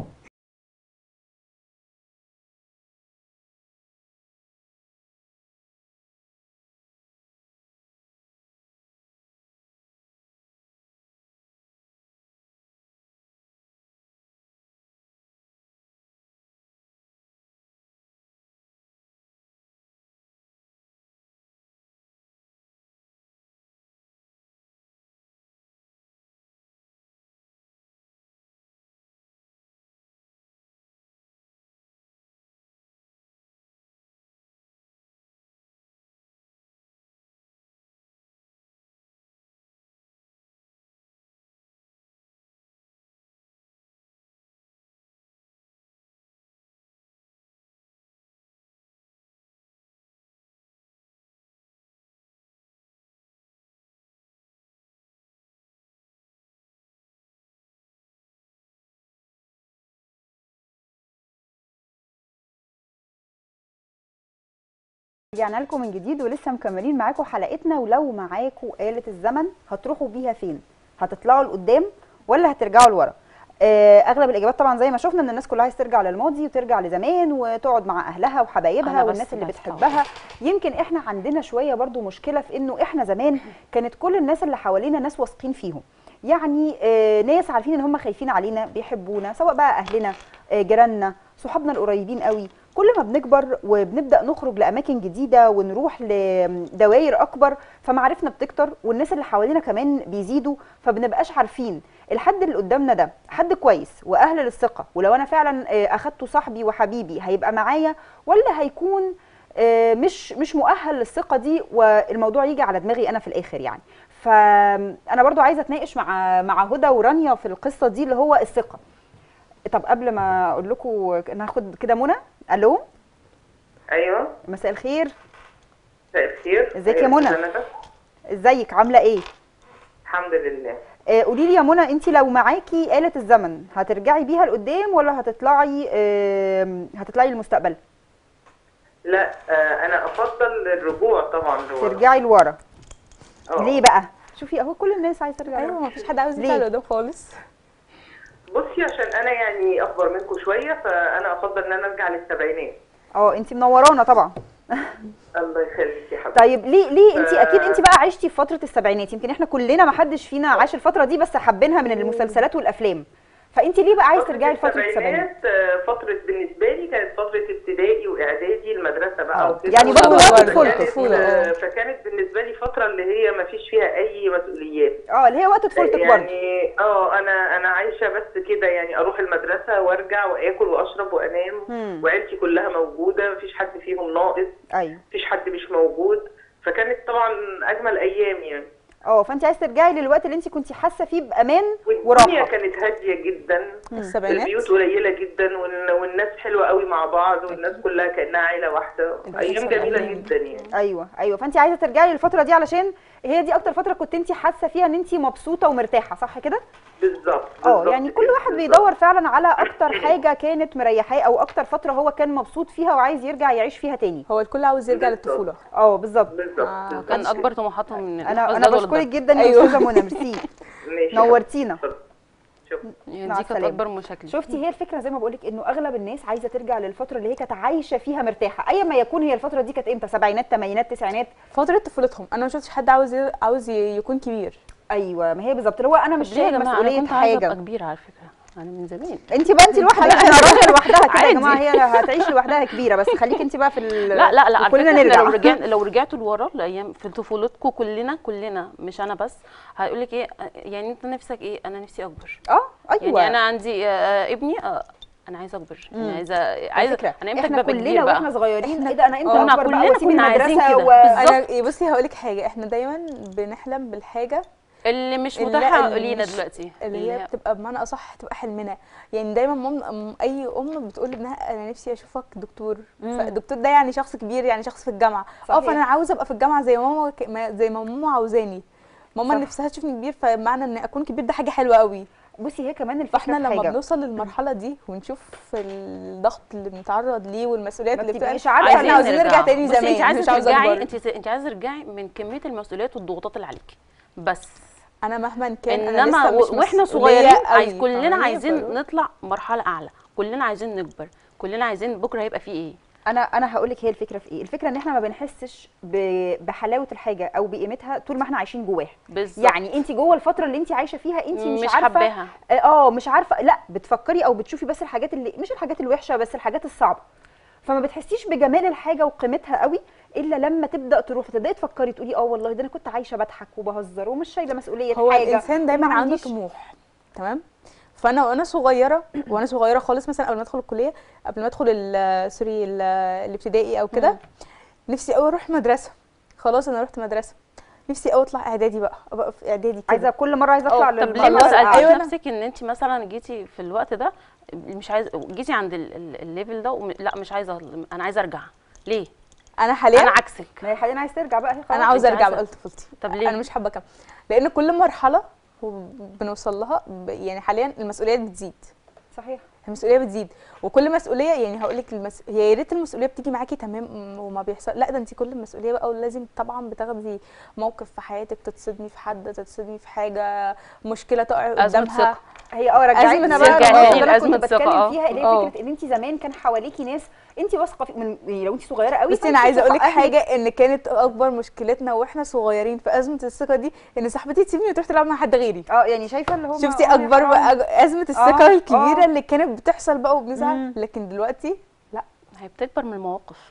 رجعنا لكم من جديد ولسه مكملين معاكم حلقتنا ولو معاكم آلة الزمن هتروحوا بيها فين؟ هتطلعوا لقدام ولا هترجعوا لورا؟ آه، اغلب الاجابات طبعا زي ما شفنا ان الناس كلها عايز ترجع للماضي وترجع لزمان وتقعد مع اهلها وحبايبها أنا بس والناس اللي بس بتحبها يمكن احنا عندنا شويه برضو مشكله في انه احنا زمان كانت كل الناس اللي حوالينا ناس واثقين فيهم يعني آه، ناس عارفين ان هم خايفين علينا بيحبونا سواء بقى اهلنا آه، جيراننا صحابنا القريبين قوي كل ما بنكبر وبنبدا نخرج لاماكن جديده ونروح لدوائر اكبر فمعرفنا بتكتر والناس اللي حوالينا كمان بيزيدوا فبنبقاش عارفين الحد اللي قدامنا ده حد كويس واهل للثقه ولو انا فعلا آه، اخدته صاحبي وحبيبي هيبقى معايا ولا هيكون آه، مش مش مؤهل للثقه دي والموضوع يجي على دماغي انا في الاخر يعني فانا برضو عايزه اتناقش مع مع هدى ورانيا في القصه دي اللي هو الثقه طب قبل ما اقول لكم ناخد كده منى الو ايوه مساء الخير مساء الخير ازيك يا أيوة، منى؟ ندى. ازيك عامله ايه الحمد لله آه، قولي لي يا منى انت لو معاكي آلة الزمن هترجعي بيها لقدام ولا هتطلعي آم، هتطلعي للمستقبل لا آه انا افضل الرجوع طبعا لورا ترجعي لورا آه. ليه بقى شوفي اهو كل الناس عايزه ترجع ايوه لورا ما فيش حد عاوز ليه؟ يطلع لقدام خالص بصي عشان انا يعني اكبر منكم شويه فانا افضل ان انا ارجع للسبعينات اه انت منورانا طبعا الله يخليك يا حبيبتي طيب ليه ليه انت آه. اكيد انت بقى عشتي في فتره السبعينات يمكن احنا كلنا ما حدش فينا عاش الفتره دي بس حابينها من المسلسلات والافلام فانت ليه بقى عايز ترجعي لفتره السبعينات آه، فتره بالنسبه لي كانت فتره ابتدائي واعدادي المدرسه بقى آه. وكده يعني برضه طفولة وقت برضه. طفولتك طفولة، آه، آه. فكانت بالنسبه لي فتره اللي هي ما فيش فيها اي مسؤوليات اه اللي هي وقت طفولتك برضه يعني اه انا انا عايشه بس كده يعني اروح المدرسه وارجع واكل واشرب وانام مم. وعيلتي كلها موجوده مفيش حد فيهم ناقص ايوه مفيش حد مش موجود فكانت طبعا اجمل ايام يعني اه فانت عايز ترجعي للوقت اللي انت كنتي حاسه فيه بامان والدنيا وراحه كانت هاديه جدا السبعينات البيوت قليله جدا والن- والناس حلوه قوي مع بعض والناس كلها كانها عيله واحده ايام جميله أيام. جدا يعني ايوه ايوه فانت عايزه ترجعي للفتره دي علشان هي دي اكتر فتره كنت انت حاسه فيها ان انت مبسوطه ومرتاحه صح كده بالظبط اه بالظبط يعني كل كده، واحد بالظبط. بيدور فعلا على اكتر حاجه كانت مريحاه او اكتر فتره هو كان مبسوط فيها وعايز يرجع يعيش فيها تاني هو الكل عاوز يرجع بالظبط. للطفوله اه بالظبط بالظبط آه، بالظبط. كان اكبر طموحاتهم ان انا الحفظ انا ده بشكرك والضرب. جدا يا أيوة. استاذه منى ميرسي ماشي نورتينا اتفضل. شكرا يعني مع دي كانت السلامة. اكبر مشاكل شفتي هي الفكره زي ما بقول لك انه اغلب الناس عايزه ترجع للفتره اللي هي كانت عايشه فيها مرتاحه ايا ما يكون هي الفتره دي كانت امتى سبعينات ثمانينات تسعينات فتره طفولتهم انا ما شفتش حد عاوز ي- عاوز ي- يكون كبير ايوه ما هي بالظبط اللي هو انا مش طب ليه يا شايل جماعه انا مسؤوليه كنت عايزه ابقى حاجه كبيره على فكره انا من زمان انت بقى انت لوحدك احنا راجل لوحدها كده يا عادي. جماعه هي هتعيش لوحدها كبيره بس خليك انت بقى في ال... لا لا لا على كلنا فكره نرجع احنا لو رجعنا لو رجعتوا لورا لايام في طفولتكم كلنا كلنا مش انا بس هيقول لك ايه يعني انت نفسك ايه انا نفسي اكبر اه ايوه يعني انا عندي آه، ابني آه، انا عايزه اكبر مم. انا عايزه على عايزه فكره انا امتى احنا ابقى كلنا كبير واحنا بقى صغيرين ايه ده انا امتى آه. اكبر بقى كلنا واسيب كنا عايزين المدرسه كده. و... انا بصي هقول لك حاجه احنا دايما بنحلم بالحاجه اللي مش اللي- متاحه اللي لينا مش- دلوقتي اللي هي بتبقى بمعنى اصح تبقى حلمنا يعني دايما مم أم- اي ام بتقول لابنها انا نفسي اشوفك دكتور مم. فالدكتور ده يعني شخص كبير يعني شخص في الجامعه اه صحيح. فانا عاوزه ابقى في الجامعه زي ماما ك- ما- زي ما ماما عاوزاني ماما صح. نفسها تشوفني كبير فمعنى ان اكون كبير ده حاجه حلوه قوي بصي هي كمان الفكره فاحنا في لما حاجه بنوصل للمرحله دي ونشوف الضغط اللي بنتعرض ليه والمسؤوليات ما اللي بتبقى بتبقيش عارفه احنا ليه عاوزين نرجع تاني بصي، زمان انت عايزه مش عاوزه ترجعي اكبر انت انت عايزه ترجعي من كميه المسؤوليات والضغوطات اللي عليكي بس انا مهما كان انا انما لسه مش و- واحنا مسؤولية صغيرين قوي. عايز كلنا فاهماني؟ عايزين فاللي هو- نطلع مرحله اعلى كلنا عايزين نكبر كلنا عايزين بكره هيبقى فيه ايه انا انا هقول لك هي الفكره في ايه الفكره ان احنا ما بنحسش ب- بحلاوه الحاجه او بقيمتها طول ما احنا عايشين جواها بالظبط يعني انت جوه الفتره اللي انت عايشه فيها انت مش, مش عارفه حباها اه مش عارفه لا بتفكري او بتشوفي بس الحاجات اللي مش الحاجات الوحشه بس الحاجات الصعبه فما بتحسيش بجمال الحاجه وقيمتها قوي الا لما تبدا تروح تبداي تفكري تقولي اه والله ده انا كنت عايشه بضحك وبهزر ومش شايله مسؤوليه هو حاجه الانسان دايما وما عنده عنديش- طموح تمام فانا وانا صغيره وانا صغيره خالص مثلا قبل ما ادخل الكليه قبل ما ادخل ال- سوري ال- الابتدائي او كده نفسي قوي اروح مدرسه خلاص انا رحت مدرسه نفسي قوي اطلع اعدادي بقى ابقى في اعدادي كده عايزه كل مره عايزه اطلع اه، طب ليه للمرحلة ما خلاص، الأعلى. سالتيش أيوة أنا- نفسك ان انت مثلا جيتي في الوقت ده مش عايز جيتي عند ال- ال- الليفل ده وم... لا مش عايزه انا عايزه ارجع ليه انا حاليا انا عكسك ما هي حاليا عايز ترجع بقى هي خلاص انا عاوزه انت ارجع عايزة- بقى لطفولتي طب ليه انا مش حابه اكمل لان كل مرحله بنوصل لها ب- يعني حاليا المسؤوليات بتزيد صحيح المسؤوليه بتزيد وكل مسؤوليه يعني هقول لك المس... هي يا ريت المسؤوليه بتيجي معاكي تمام وما بيحصل لا ده انت كل المسؤوليه بقى ولازم طبعا بتاخدي موقف في حياتك تتصدمي في حد تتصدمي في حاجه مشكله تقع أزمة قدامها ثقة. هي اه رجعتنا أزمة بقى ثقة. للنقطة رجعتني اللي أنا لأزمة كنت ثقة، بتكلم اه. فيها اللي اه. هي فكره ان انت زمان كان حواليكي ناس انت واثقه في من يعني لو انت صغيره قوي بس انا عايزه اقول لك حاجه ان كانت اكبر مشكلتنا واحنا صغيرين في ازمه الثقه دي ان صاحبتي تسيبني وتروح تلعب مع حد غيري اه يعني شايفه اللي هو شفتي اكبر بقى ازمه الثقه اه، الكبيره اه. اللي كانت بتحصل بقى وبنزعل مم. لكن دلوقتي لا هي بتكبر من المواقف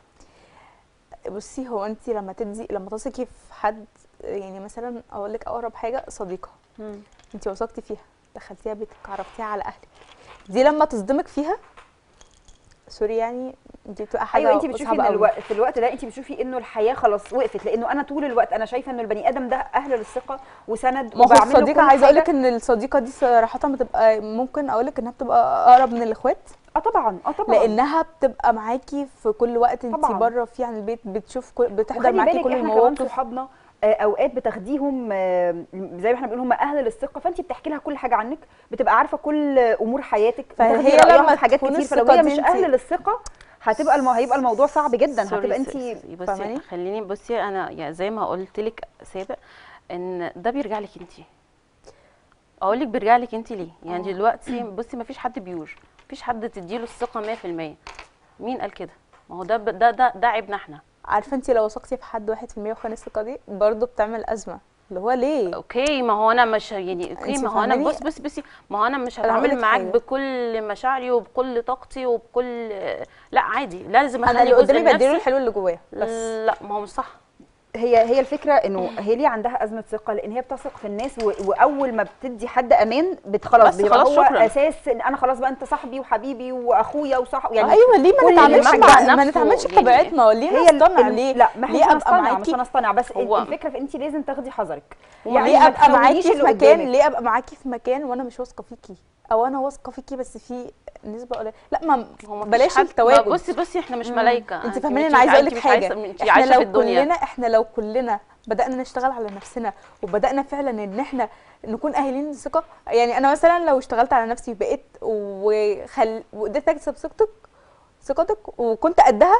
بصي هو انت لما تدي لما تثقي في حد يعني مثلا اقول لك اقرب حاجه صديقه انت وثقتي فيها دخلتيها بيتك عرفتيها على اهلك دي لما تصدمك فيها سوري يعني دي بتبقى حاجه ايوه انت بتشوفي صعبة ان قوي. الوقت في الوقت ده انت بتشوفي انه الحياه خلاص وقفت لانه انا طول الوقت انا شايفه انه البني ادم ده اهل للثقه وسند ما هو وبعمل له الصديقه كل عايزه اقول لك حاجة. ان الصديقه دي صراحه بتبقى ممكن اقول لك انها بتبقى اقرب من الاخوات اه طبعا اه طبعا لانها بتبقى معاكي في كل وقت انت طبعاً. بره فيه عن البيت بتشوف كل بتحضر وخلي معاكي بالك كل احنا كمان المواقف صحابنا آه، اوقات بتاخديهم آه، زي ما احنا بنقول هم اهل للثقه فانت بتحكي لها كل حاجه عنك بتبقى عارفه كل امور حياتك فهي بتاخدي رأيها لما في حاجات تكون كتير فلو الثقة هي دي مش انت- اهل للثقه هتبقى المو... هيبقى الموضوع صعب جدا سوري، هتبقى س- انت س- بصي فاهماني؟ خليني بصي انا يعني زي ما قلت لك سابق ان ده بيرجع لك انت اقول لك بيرجع لك انت ليه يعني دلوقتي بصي ما فيش حد بيور مفيش حد تديله الثقه 100% مين قال كده ما هو ده ب- ده ده ده عيبنا احنا عارفه انت لو وثقتي في حد 1% وخان الثقه دي برضه بتعمل ازمه اللي هو ليه اوكي ما هو انا مش يعني اوكي انتي ما هو انا فاهماني؟ بص بص بصي ما هو انا مش انا هقول هتعامل لك معاك حاجة. بكل مشاعري وبكل طاقتي وبكل لا عادي لازم انا اخلي اللي جزء قدامي بديله لنفسي الحلو اللي جواه بس لا ما هو مش صح هي هي الفكره انه هي ليه عندها ازمه ثقه لان هي بتثق في الناس و... واول ما بتدي حد امان بت- خلاص بس بيبقى خلاص هو شكراً. اساس ان انا خلاص بقى انت صاحبي وحبيبي واخويا وصاحبي يعني يعني ايوه ليه ما كل نتعاملش اللي مع مع ما نفسه نتعاملش يعني بطبيعتنا ليه هي ال- نصطنع ال- ليه لا ما ليه احنا مش ابقى هنصطنع مش معاكي هنصطنع بس ال- هو- الفكره في انت لازم تاخدي حذرك ليه يعني ما ابقى معاكي تخونيش في اللي مكان قدامك. ليه ابقى معاكي في مكان وانا مش واثقه فيكي او انا واثقه فيكي بس في نسبه قليله لا ما هو مفيش بلاش حد- ما التواجد بصي بصي احنا مش ملايكه انت مش- فاهماني انا عايزه اقول لك مش حاجه عايزة- انت احنا عايشه لو في الدنيا كلنا احنا لو كلنا بدانا نشتغل على نفسنا وبدانا فعلا ان احنا نكون اهلين الثقه يعني انا مثلا لو اشتغلت على نفسي وبقيت وخل وقدرت اكسب ثقتك ثقتك وكنت قدها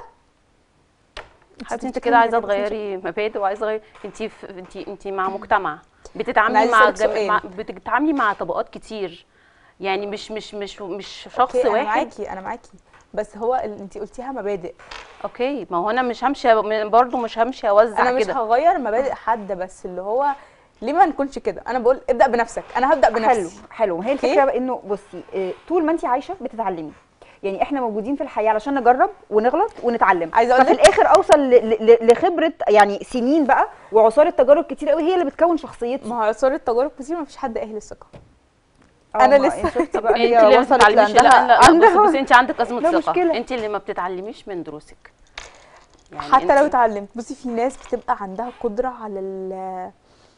حتى انت تفتكري كده إن عايزه ده كان تغيري مبادئ وعايزه تغيري انت انت انت مع مجتمع أنا بتتعاملي عايزة مع, أسألك جم... سؤال. مع بتتعاملي مع طبقات كتير يعني مش مش مش مش شخص أوكي، انا واحد معاكي انا معاكي بس هو ال- انت قلتيها مبادئ اوكي ما هو انا مش همشي برضه مش همشي اوزع انا مش كده هغير مبادئ حد بس اللي هو ليه ما نكونش كده انا بقول ابدا بنفسك انا هبدا حلو بنفسي حلو هي اوكي. الفكره بقى انه بصي آه، طول ما انت عايشه بتتعلمي يعني احنا موجودين في الحياه علشان نجرب ونغلط ونتعلم عايزة أقول ففي لك- الاخر اوصل ل- ل- لخبره يعني سنين بقى وعصاره تجارب كتير قوي هي اللي بتكون شخصيتي ما هو صار تجارب كتير ما فيش حد اهل الثقه آه، أنا ما- لسه- شفتي بقى انت هي اللي ما وصلت بتتعلميش لا لعندها- لا, لا عندها بصي, بصي انت عندك ازمه لا ثقه مشكلة. انت اللي ما بتتعلميش من دروسك يعني حتى لو انت- اتعلمت بصي في ناس بتبقى عندها قدره على ال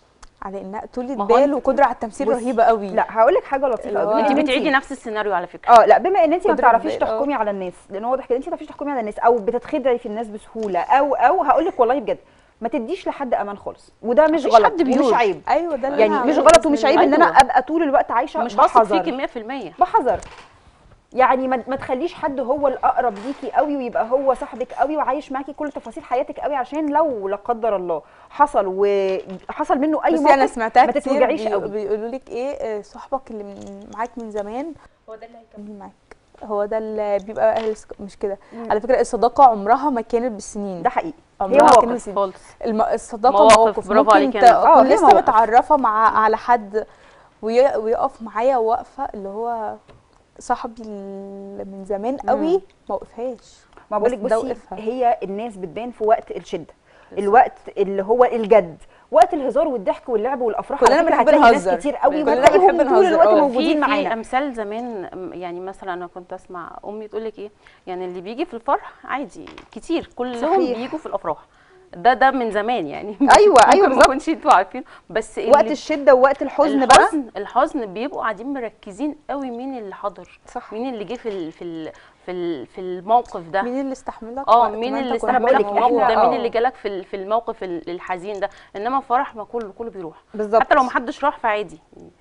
على انها طولة ما هو بال انت- وقدره على التمثيل بصي، رهيبه قوي لا هقول لك حاجه لطيفه اللي هو قوي انت بما إن بتعيدي انتي- نفس السيناريو على فكره اه لا بما ان انت ما قدرة بتعرفيش البال، اه. تحكمي على الناس لان واضح كده انت ما بتعرفيش تحكمي على الناس او بتتخدعي في الناس بسهوله او او هقول لك والله بجد ما تديش لحد امان خالص وده مش مفيش غلط حد ومش بيور. عيب ايوه ده اللي يعني أنا مش هعمله غلط بإذن ومش عيب الله. ان انا أيوة. ابقى طول الوقت عايشه مش هثق بحذر فيكي 100% بحذر يعني ما ما تخليش حد هو الاقرب ليكي قوي ويبقى هو صاحبك قوي وعايش معاكي كل تفاصيل حياتك قوي عشان لو لا قدر الله حصل وحصل منه اي بصي موقف انا سمعتها ما كتير تتوجعيش بي- قوي بيقولوا لك ايه آه، صاحبك اللي من معاك من زمان هو ده اللي هيكمل معاك هو ده اللي بيبقى اهل الثقة- مش كده على فكره الصداقه عمرها ما كانت بالسنين ده حقيقي هي عمرها ما كانت مواقف بالسنين خالص الم... الصداقه مواقف، مواقف, برافو ممكن عليك ت- يعني. اه، اكون هي لسه مواقف. متعرفه مع على حد وي... ويقف معايا واقفه اللي هو صاحبي اللي من زمان قوي ما وقفهاش ما بقول لك بس ده بصي وقفها. هي الناس بتبان في وقت الشده الوقت اللي هو الجد وقت الهزار والضحك واللعب والافراح كلنا على فكرة بنحب هتلاقي ناس نهزر. كتير قوي كلنا وهتلاقيهم بنحب طول نهزر. الوقت اه. في موجودين في معانا امثال زمان م- يعني مثلا انا كنت اسمع امي تقول لك ايه يعني اللي بيجي في الفرح عادي كتير كلهم صحيح. بيجوا في الافراح ده ده من زمان يعني أيوة، ممكن أيوة ما بالظبط. كنتش انتوا عارفين بس وقت اللي- الشده ووقت الحزن بقى الحزن الحزن بيبقوا قاعدين مركزين قوي مين اللي حضر صح. مين اللي جه في ال في ال في ال في الموقف ده مين اللي استحملك اه وقت مين ما انت اللي كنت أنا بقول استحملك لك في الموقف احنا- ده مين اه. اللي جالك في ال- في الموقف ال- الحزين ده انما فرح ما كله كله بيروح بالظبط حتى لو ما حدش راح فعادي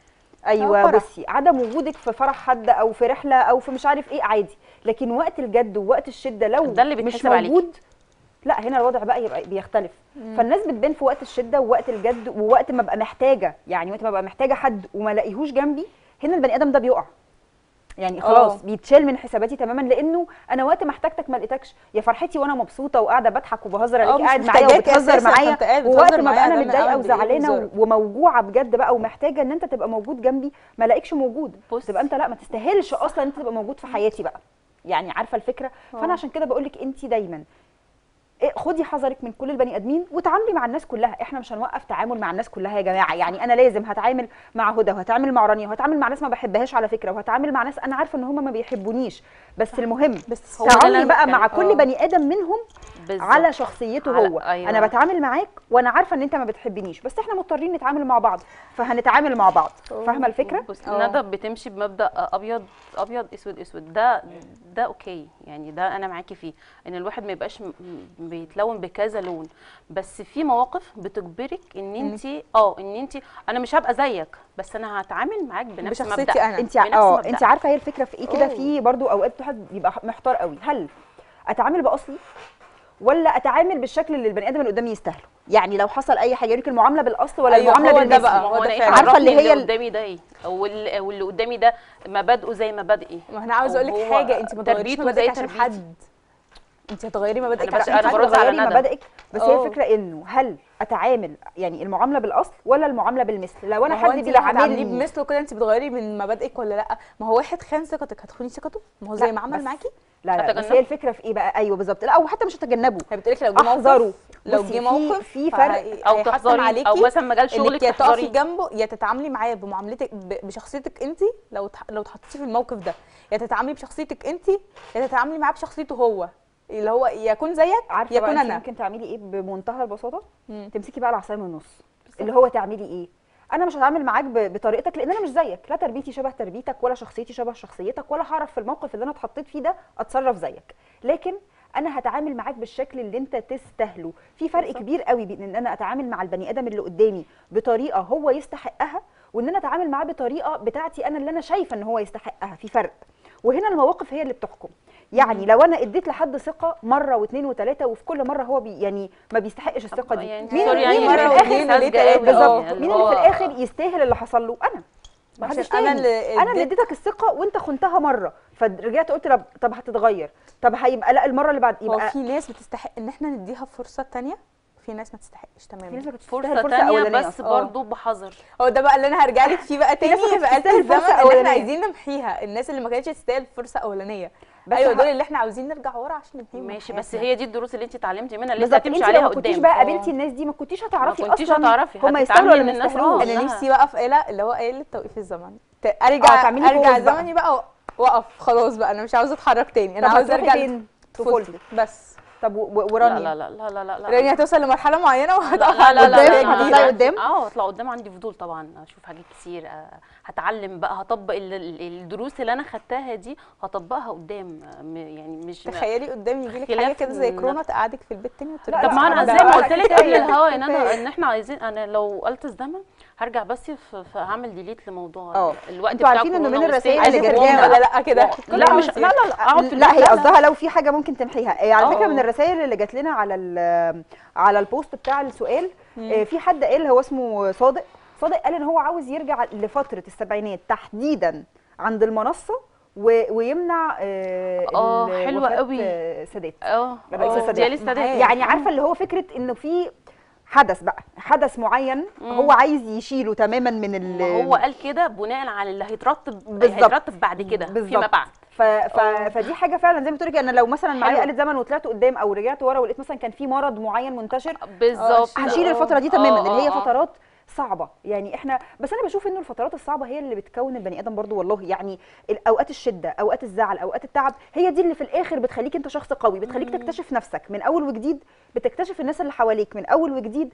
ايوه فرح. بصي عدم وجودك في فرح حد او في رحله او في مش عارف ايه عادي لكن وقت الجد ووقت الشده لو ده اللي مش بيتحسب عليكي. موجود لا هنا الوضع بقى يبقى بيختلف فالناس بتبان في وقت الشده ووقت الجد ووقت ما ابقى محتاجه يعني وقت ما ابقى محتاجه حد وما الاقيهوش جنبي هنا البني ادم ده بيقع يعني خلاص اه. بيتشال من حساباتي تماما لانه انا وقت ما احتاجتك ما لقيتكش يا فرحتي وانا مبسوطه وقاعده بضحك وبهزر اه، عليك مش قاعد معايا محتاجاك وبتهزر أساساً، معايا فانت قاعد ووقت بتهزر ما ابقى معايا، انا ده أنا متضايقه أعمل إيه وزعلانه وهزار. وموجوعه بجد بقى ومحتاجه ان انت تبقى موجود جنبي ما الاقيكش موجود بص. تبقى انت لا ما تستاهلش اصلا انت تبقى موجود في حياتي بقى يعني عارفه الفكره فانا عشان كده بقول لك انت دايما إيه، خدي حذرك من كل البني ادمين وتعاملي مع الناس كلها احنا مش هنوقف تعامل مع الناس كلها يا جماعه يعني انا لازم هتعامل مع هدى وهتعامل مع رانيا وهتعامل مع ناس ما بحبهاش على فكره وهتعامل مع ناس انا عارفه ان هم ما بيحبونيش بس المهم بس هو ده اللي تعاملي أنا بقى مع بتكلم- كل اه. بني ادم منهم بالظبط. على شخصيته على- هو أيوة. انا بتعامل معاك وانا عارفه ان انت ما بتحبنيش بس احنا مضطرين نتعامل مع بعض فهنتعامل مع بعض فاهمه الفكره بص اه. ندى بتمشي بمبدا ابيض ابيض اسود اسود ده ده اوكي يعني ده انا معاكي فيه ان الواحد ما يبقاش م- م- بيتلون بكذا لون بس في مواقف بتجبرك ان انت اه ان انت انا مش هبقى زيك بس انا هتعامل معاك بنفس بشخصيتي مبدأ أنا. انت بنفس اه مبدأ. انت عارفه هي الفكره في ايه كده أوه. في برضو اوقات الواحد بيبقى محتار قوي هل اتعامل باصلي ولا اتعامل بالشكل اللي البني ادم اللي قدامي يستاهله يعني لو حصل اي حاجه يمكن المعامله بالاصل ولا أيوة، المعامله هو ده بالمثل بقى. ما هو هو انا ده ايه فعلا. عارفة اللي عرفني هي اللي ال- قدامي ده ايه واللي, واللي قدامي ده مبادئه زي مبادئي ما انا عاوزه اقول لك وهو حاجه انت ما تغيريش تربيته مبادئك زي عشان تربيتي. حد انت هتغيري مبادئك أنا بس- عشان أنا حد برد على تغيري ندى. مبادئك بس هي اه. الفكره انه هل اتعامل يعني المعامله بالاصل ولا المعامله بالمثل لو انا ما هو حد انت لو هتعامليه بيعاملني بمثله كده انت بتغيري من مبادئك ولا لا ما هو واحد خان ثقتك هتخوني ثقته ما هو زي لا، ما عمل بس- معاكي لا لا بس أتجنبه. أيوة، هي الفكره في ايه بقى ايوه بالظبط لا او حتى مش هتجنبه هي بتقول لك لو جه موقف احذروا لو بصي، جه في- موقف في فرق فهي- او هيحتم تحذري عليكي او مثلا مجال انك شغلك يا تقفي تحذري جنبه يا تتعاملي معاه بمعاملتك ب- بشخصيتك انت لو تح- لو اتحطيتي في الموقف ده يا تتعاملي بشخصيتك انت يا تتعاملي معاه بشخصيته هو اللي هو يكون زيك عارفه بقى يكون انت انا ممكن تعملي ايه بمنتهى البساطه مم. تمسكي بقى العصايه من النص اللي هو تعملي ايه انا مش هتعامل معاك ب- بطريقتك لان انا مش زيك لا تربيتي شبه تربيتك ولا شخصيتي شبه شخصيتك ولا هعرف في الموقف اللي انا اتحطيت فيه ده اتصرف زيك لكن انا هتعامل معاك بالشكل اللي انت تستاهله في فرق كبير قوي بين ان انا اتعامل مع البني ادم اللي قدامي بطريقه هو يستحقها وان انا اتعامل معاه بطريقه بتاعتي انا اللي انا شايفه ان هو يستحقها في فرق وهنا المواقف هي اللي بتحكم يعني لو انا اديت لحد ثقه مره واثنين وثلاثه وفي كل مره هو بي يعني ما بيستحقش الثقه دي يعني مين, سوري مين يعني اللي في مرة الاخر واتنين ساذجة وليه قوي. تلاتة. بالظبط اه. مين اللي في الاخر يستاهل اللي حصل له انا ما عشان حدش أنا تاني اللي انا اللي اديت- اديتك الثقه وانت خنتها مره فرجعت قلت طب طب هتتغير طب هيبقى لا المره اللي بعد هو يبقى في ناس بتستحق ان احنا نديها فرصه تانية في ناس ما تستحقش في ناس تماما ما كانتش تستاهل فرصه فرصه تانية اولانيه بس أصلاً. برضو بحذر هو ده بقى اللي انا هرجع لك فيه بقى في ناس تاني ما في كانتش آلة تستاهل الزمن فرصة اللي أولانية. احنا عايزين نمحيها الناس اللي ما كانتش تستاهل فرصه اولانيه بس ايوه ه- دول اللي احنا عاوزين نرجع ورا عشان نمحيهم من ماشي بس حياتنا. هي دي الدروس اللي انت اتعلمتي منها اللي انت بالظبط هتمشي انت لو عليها ما كنتيش قدام بقى اه. قابلتي الناس دي ما كنتيش هتعرفي ما كنتيش اصلا هتعرفي، هم هتتعاملي يستاهلوا ولا ان ما الناس- يستاهلوش اه. انا والله. نفسي بقى في آلة اللي هو آلة توقيف الزمن ت- ارجع اه، تعملي ارجع pause بقى. زمني بقى وقف خلاص بقى انا مش عاوزه اتحرك تاني انا طب عاوزه هتروحي ارجع فين؟ لطفولتي طفولتك. بس طب و- و- لا ورانيا لا لا لا لا لا لا رانيا هتوصل لمرحله معينه لا وهتقف لا لا قدام؟ لا لا هتطلعي لا. قدام؟ اه هطلع قدام عندي فضول طبعا اشوف حاجات كتير آه، هتعلم بقى هطبق ال- ال- الدروس اللي انا خدتها دي هطبقها قدام آه، م- يعني مش تخيلي قدام يجي لك خلاف حاجه كده زي من- كرونا تقعدك في البيت تاني لا، وترجعي طب ما انا ده زي ما بقى قلت لك كفاية. قبل الهوا ان كفاية. انا ان احنا عايزين انا لو قلت الزمن هرجع بس في في- هعمل ديليت لموضوع اه. الوقت انتوا بتاع عارفين انه كورونا من الرسائل والستيج. اللي عايزه جات ترجعي لنا- ولا لا كده لا مش لا لا لا اقعد في لا البيت. هي قصدها لو في حاجه ممكن تمحيها آه، على فكره اه. من الرسائل اللي جات لنا على ال- على البوست بتاع السؤال آه، في حد قال هو اسمه صادق صادق قال ان هو عاوز يرجع لفتره السبعينات تحديدا عند المنصه و- ويمنع آه، اه، ال- حلوة وفاة، قوي. آه، سادات اه الرئيس اه، السادات. ديالي السادات معايا. يعني عارفه اللي هو فكره انه في حدث بقى حدث معين هو عايز يشيله تماما من ال ما هو قال كده بناء على اللي هيترتب بالظبط. هيترتب بعد كده فيما بالظبط. بعد ف... ف... فدي حاجه فعلا زي ما بتقولي انا لو مثلا معايا حلو. آلة زمن وطلعت قدام او رجعت ورا ولقيت مثلا كان في مرض معين منتشر بالظبط هشيل اه. الفتره دي تماما اه، اللي هي اه، اه. فترات صعبه يعني احنا بس انا بشوف انه الفترات الصعبه هي اللي بتكون البني ادم برضو والله يعني ال- اوقات الشده اوقات الزعل اوقات التعب هي دي اللي في الاخر بتخليك انت شخص قوي بتخليك تكتشف نفسك من اول وجديد بتكتشف الناس اللي حواليك من اول وجديد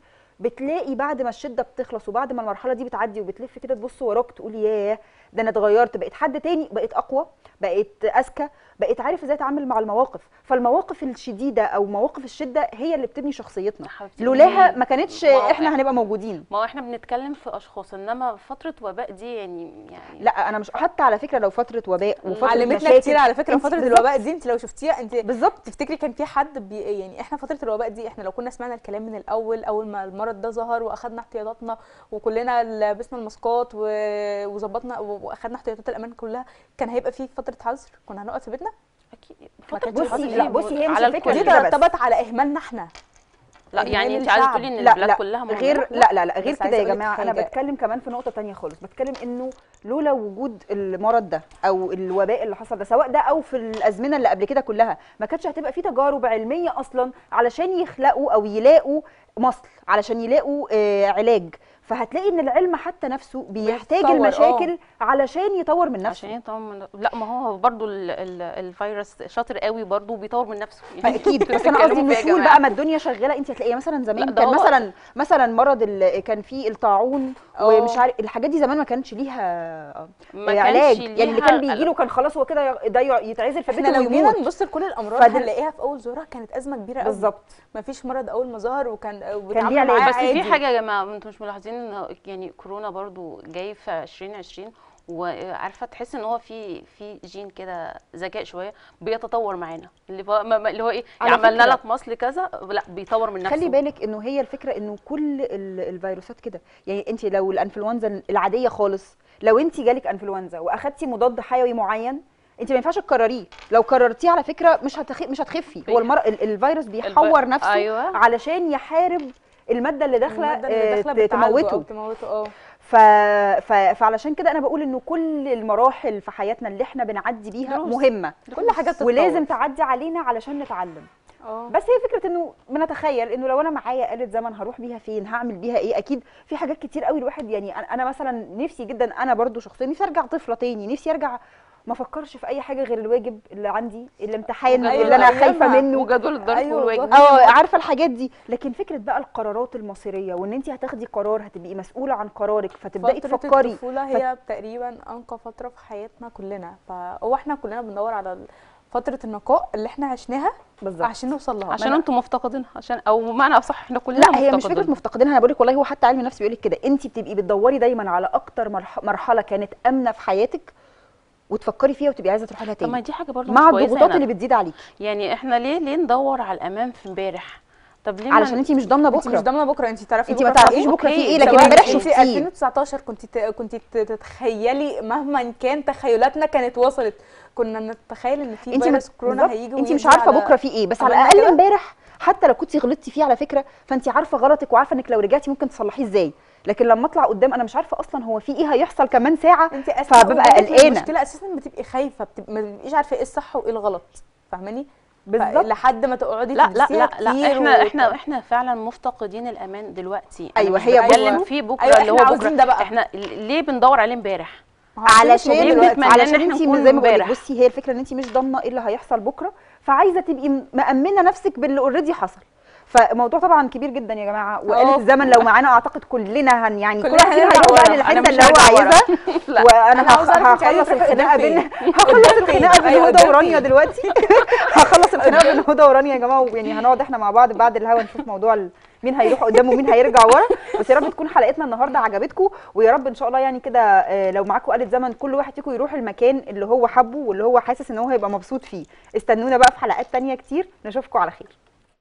بتلاقي بعد ما الشده بتخلص وبعد ما المرحله دي بتعدي وبتلف كده تبص وراك تقول ياه ده انا اتغيرت بقيت حد تاني بقيت اقوى بقيت اذكى بقيت عارف ازاي اتعامل مع المواقف فالمواقف الشديده او مواقف الشده هي اللي بتبني شخصيتنا حبيبتي، لولاها مم. ما كانتش ما هو احنا هنبقى موجودين ما هو احنا بنتكلم في اشخاص انما فتره وباء دي يعني يعني لا انا مش حتى على فكره لو فتره وباء وفتره علمتنا مشاكل كتير على فكره انت فتره بالظبط- الوباء دي انت لو شفتيها انت بالظبط تفتكري كان في حد بي يعني احنا فتره الوباء دي احنا لو كنا سمعنا الكلام من الاول اول ما المرض ده ظهر واخدنا احتياطاتنا وكلنا لبسنا الماسكات و- وظبطنا واخدنا احتياطات الامان كلها كان هيبقى في فتره حظر كنا هنقعد في بيتنا اكيد ما فتره كانش بصي- الحظر لا، دي بصي، هي مش على الفكرة دي الكل كده بس. ترتبط على اهمالنا احنا لا إهمال يعني انت عايزه الشعب. تقولي ان لا البلاد لا كلها مهملة؟ غير لا لا لا غير بس كده عايزة يا أقولك جماعه انا حاجة. بتكلم كمان في نقطه تانية خالص بتكلم انه لولا وجود المرض ده او الوباء اللي حصل ده سواء ده او في الازمنه اللي قبل كده كلها ما كانتش هتبقى في تجارب علميه اصلا علشان يخلقوا او يلاقوا مصل علشان يلاقوا آه علاج فهتلاقي ان العلم حتى نفسه بيحتاج بيتطور، المشاكل علشان يطور من عشان نفسه يطور من لا ما هو برضو ال... ال... الفيروس شاطر قوي برضو بيطور من نفسه يعني اكيد بس انا بتتكلموا قصدي فيها يا النسول جماعة. بقى ما الدنيا شغاله انت هتلاقيها مثلا لا، زمان ده كان هو- مثلا مثلا مرض اللي كان فيه الطاعون اه. ومش عارف الحاجات دي زمان ما كانش ليها ما آه، كانش علاج يعني اللي كان ليها- بيجي له كان خلاص هو كده ي- ده ي- يتعزل في احنا بيته لو جينا ويموت نبص لكل الامراض فدل- هنلاقيها في اول ظهورها كانت ازمه كبيره قوي بالظبط ما فيش مرض اول ما ظهر وكان ليه وبيتعامل علاج. معاه بس في عادي. حاجه يا جماعه انتوا مش ملاحظين ان يعني كورونا برضو جاي في 2020 وعارفه تحس ان هو في في جين كده ذكاء شويه بيتطور معانا اللي هو ما- ما- اللي هو ايه على عملنا فكرة- لك مصل كذا لا بيطور من نفسه خلي بالك انه هي الفكره انه كل ال- الفيروسات كده يعني انت لو الانفلونزا العاديه خالص لو انت جالك انفلونزا واخدتي مضاد حيوي معين انت ما ينفعش تكرريه لو كررتيه على فكره مش هتخ... مش هتخفي هو المر... ال- الفيروس بيحور نفسه أيوة. علشان يحارب الماده اللي داخله المادة اللي آه، داخله ت- بتعالجه تموته أو تموته اه ف... ف... فعلشان كده انا بقول انه كل المراحل في حياتنا اللي احنا بنعدي بيها دروس. مهمه كل حاجه بتتطور ولازم تعدي علينا علشان نتعلم اه بس هي فكره انه بنتخيل انه لو انا معايا آلة زمن هروح بيها فين هعمل بيها ايه اكيد في حاجات كتير قوي الواحد يعني أنا- انا مثلا نفسي جدا انا برضو شخصيا نفسي ارجع طفله تاني نفسي ارجع ما افكرش في اي حاجه غير الواجب اللي عندي الامتحان أيوة، اللي انا أيامها. خايفه منه وجدول الضرب أيوة والواجب والله. اه عارفه الحاجات دي لكن فكره بقى القرارات المصيريه وان انت هتاخدي قرار هتبقي مسؤوله عن قرارك فتبداي فترة تفكري الطفولة هي تقريبا أنقى فترة في حياتنا كلنا فهو احنا كلنا بندور على فترة النقاء اللي احنا عشناها بالظبط عشان نوصل لها عشان ما- انتوا مفتقدينها عشان او بمعنى اصح احنا كلنا لا هي مش مفتقدين. فكره مفتقدينها انا بقول لك والله هو حتى علم النفس بيقول لك كده انت بتبقي بتدوري دايما على اكتر مرح- مرحله كانت امنه في حياتك وتفكري فيها وتبقي عايزه تروحي لها طب ما تاني دي حاجه برضه مع مش كويسة الضغوطات هنا. اللي بتزيد عليكي يعني احنا ليه ليه ندور على الامام في امبارح طب ليه ما علشان انت مش ضامنه انت مش بكره ضامنه بكره انت تعرفي انت ما بكرة في تعرفيش إيه؟ بكره في أوكي، ايه لكن سواء امبارح انت شفتيه 2019 كنت ت- كنت ت- تتخيلي مهما كان تخيلاتنا كانت وصلت كنا نتخيل ان في انت فيروس كورونا بالظبط. هيجي انت مش ويقضي عارفه على- بكره في ايه بس على عملنا الاقل كده. امبارح حتى لو كنتي غلطتي فيه على فكره فانت عارفه غلطك وعارفه انك لو رجعتي ممكن تصلحيه ازاي لكن لما اطلع قدام انا مش عارفه اصلا هو في ايه هيحصل كمان ساعه انت اساسا فببقى وجودك قلقانه المشكله اساسا بتبقي خايفه بتبقي ما بتبقيش عارفه ايه الصح وايه الغلط فاهماني بالظبط لحد ما تقعدي لا لا تدرسيها لا لا كتير احنا وت- احنا احنا فعلا مفتقدين الامان دلوقتي أنا أيوة، مش هي بتكلم برضه- فيه بكره أيوة، اللي هو احنا بكره عاوزين ده بقى. احنا ليه بندور عليه امبارح ما هو عشان مش علشان موجود ليه دلوقتي. بنتمنى إن علشان إحنا انت نكون زي ما بقول امبارح. بصي هي الفكره ان انت مش ضامنه ايه اللي هيحصل بكره فعايزه تبقي م- مأمنه نفسك باللي اوريدي حصل فموضوع طبعا كبير جدا يا جماعه وآلة اه. الزمن لو معانا اعتقد كلنا هن يعني كل كلنا واحد فينا هنرجع هيروح بقى ورا. للحته أنا اللي مش هو هرجع ورا. عايزها لا. وانا أنا عاوزة أعرف انت عايزة هخلص تروحي الخناقه قدام بين فين. هخلص الخناقه بين أيوة، هدى قدام ورانيا فين. دلوقتي هخلص الخناقه بين هدى ورانيا يا جماعه ويعني هنقعد احنا مع بعض بعد الهوا نشوف موضوع ال- مين هيروح قدام ومين هيرجع ورا بس يا رب تكون حلقتنا النهارده عجبتكم ويا رب ان شاء الله يعني كده آه، لو معاكم آلة زمن كل واحد فيكم يروح المكان اللي هو حبه واللي هو حاسس ان هو هيبقى مبسوط فيه استنونا بقى في حلقات تانية كتير نشوفكم على خير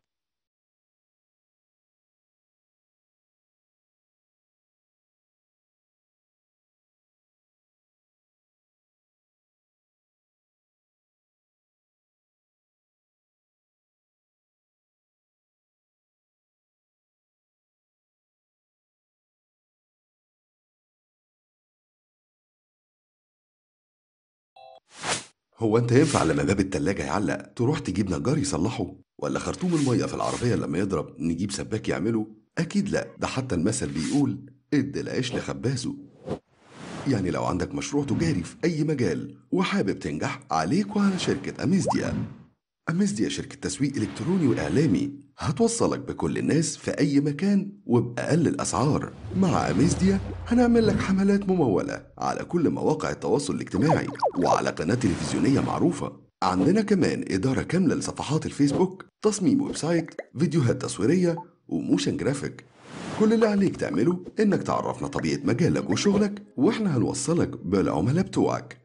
هو انت ينفع لما باب التلاجة يعلق تروح تجيب نجار يصلحه ولا خرطوم المية في العربية لما يضرب نجيب سباك يعمله اكيد لا ده حتى المثل بيقول ادي العيش لخبازه يعني لو عندك مشروع تجاري في اي مجال وحابب تنجح عليك وعلى شركة اميزديا أميزديا شركة تسويق إلكتروني وإعلامي هتوصلك بكل الناس في أي مكان وبأقل الأسعار مع أميزديا هنعمل لك حملات ممولة على كل مواقع التواصل الاجتماعي وعلى قناة تلفزيونية معروفة عندنا كمان إدارة كاملة لصفحات الفيسبوك تصميم ويب سايت فيديوهات تصويرية وموشن جرافيك كل اللي عليك تعمله إنك تعرفنا طبيعة مجالك وشغلك وإحنا هنوصلك بالعملاء بتوعك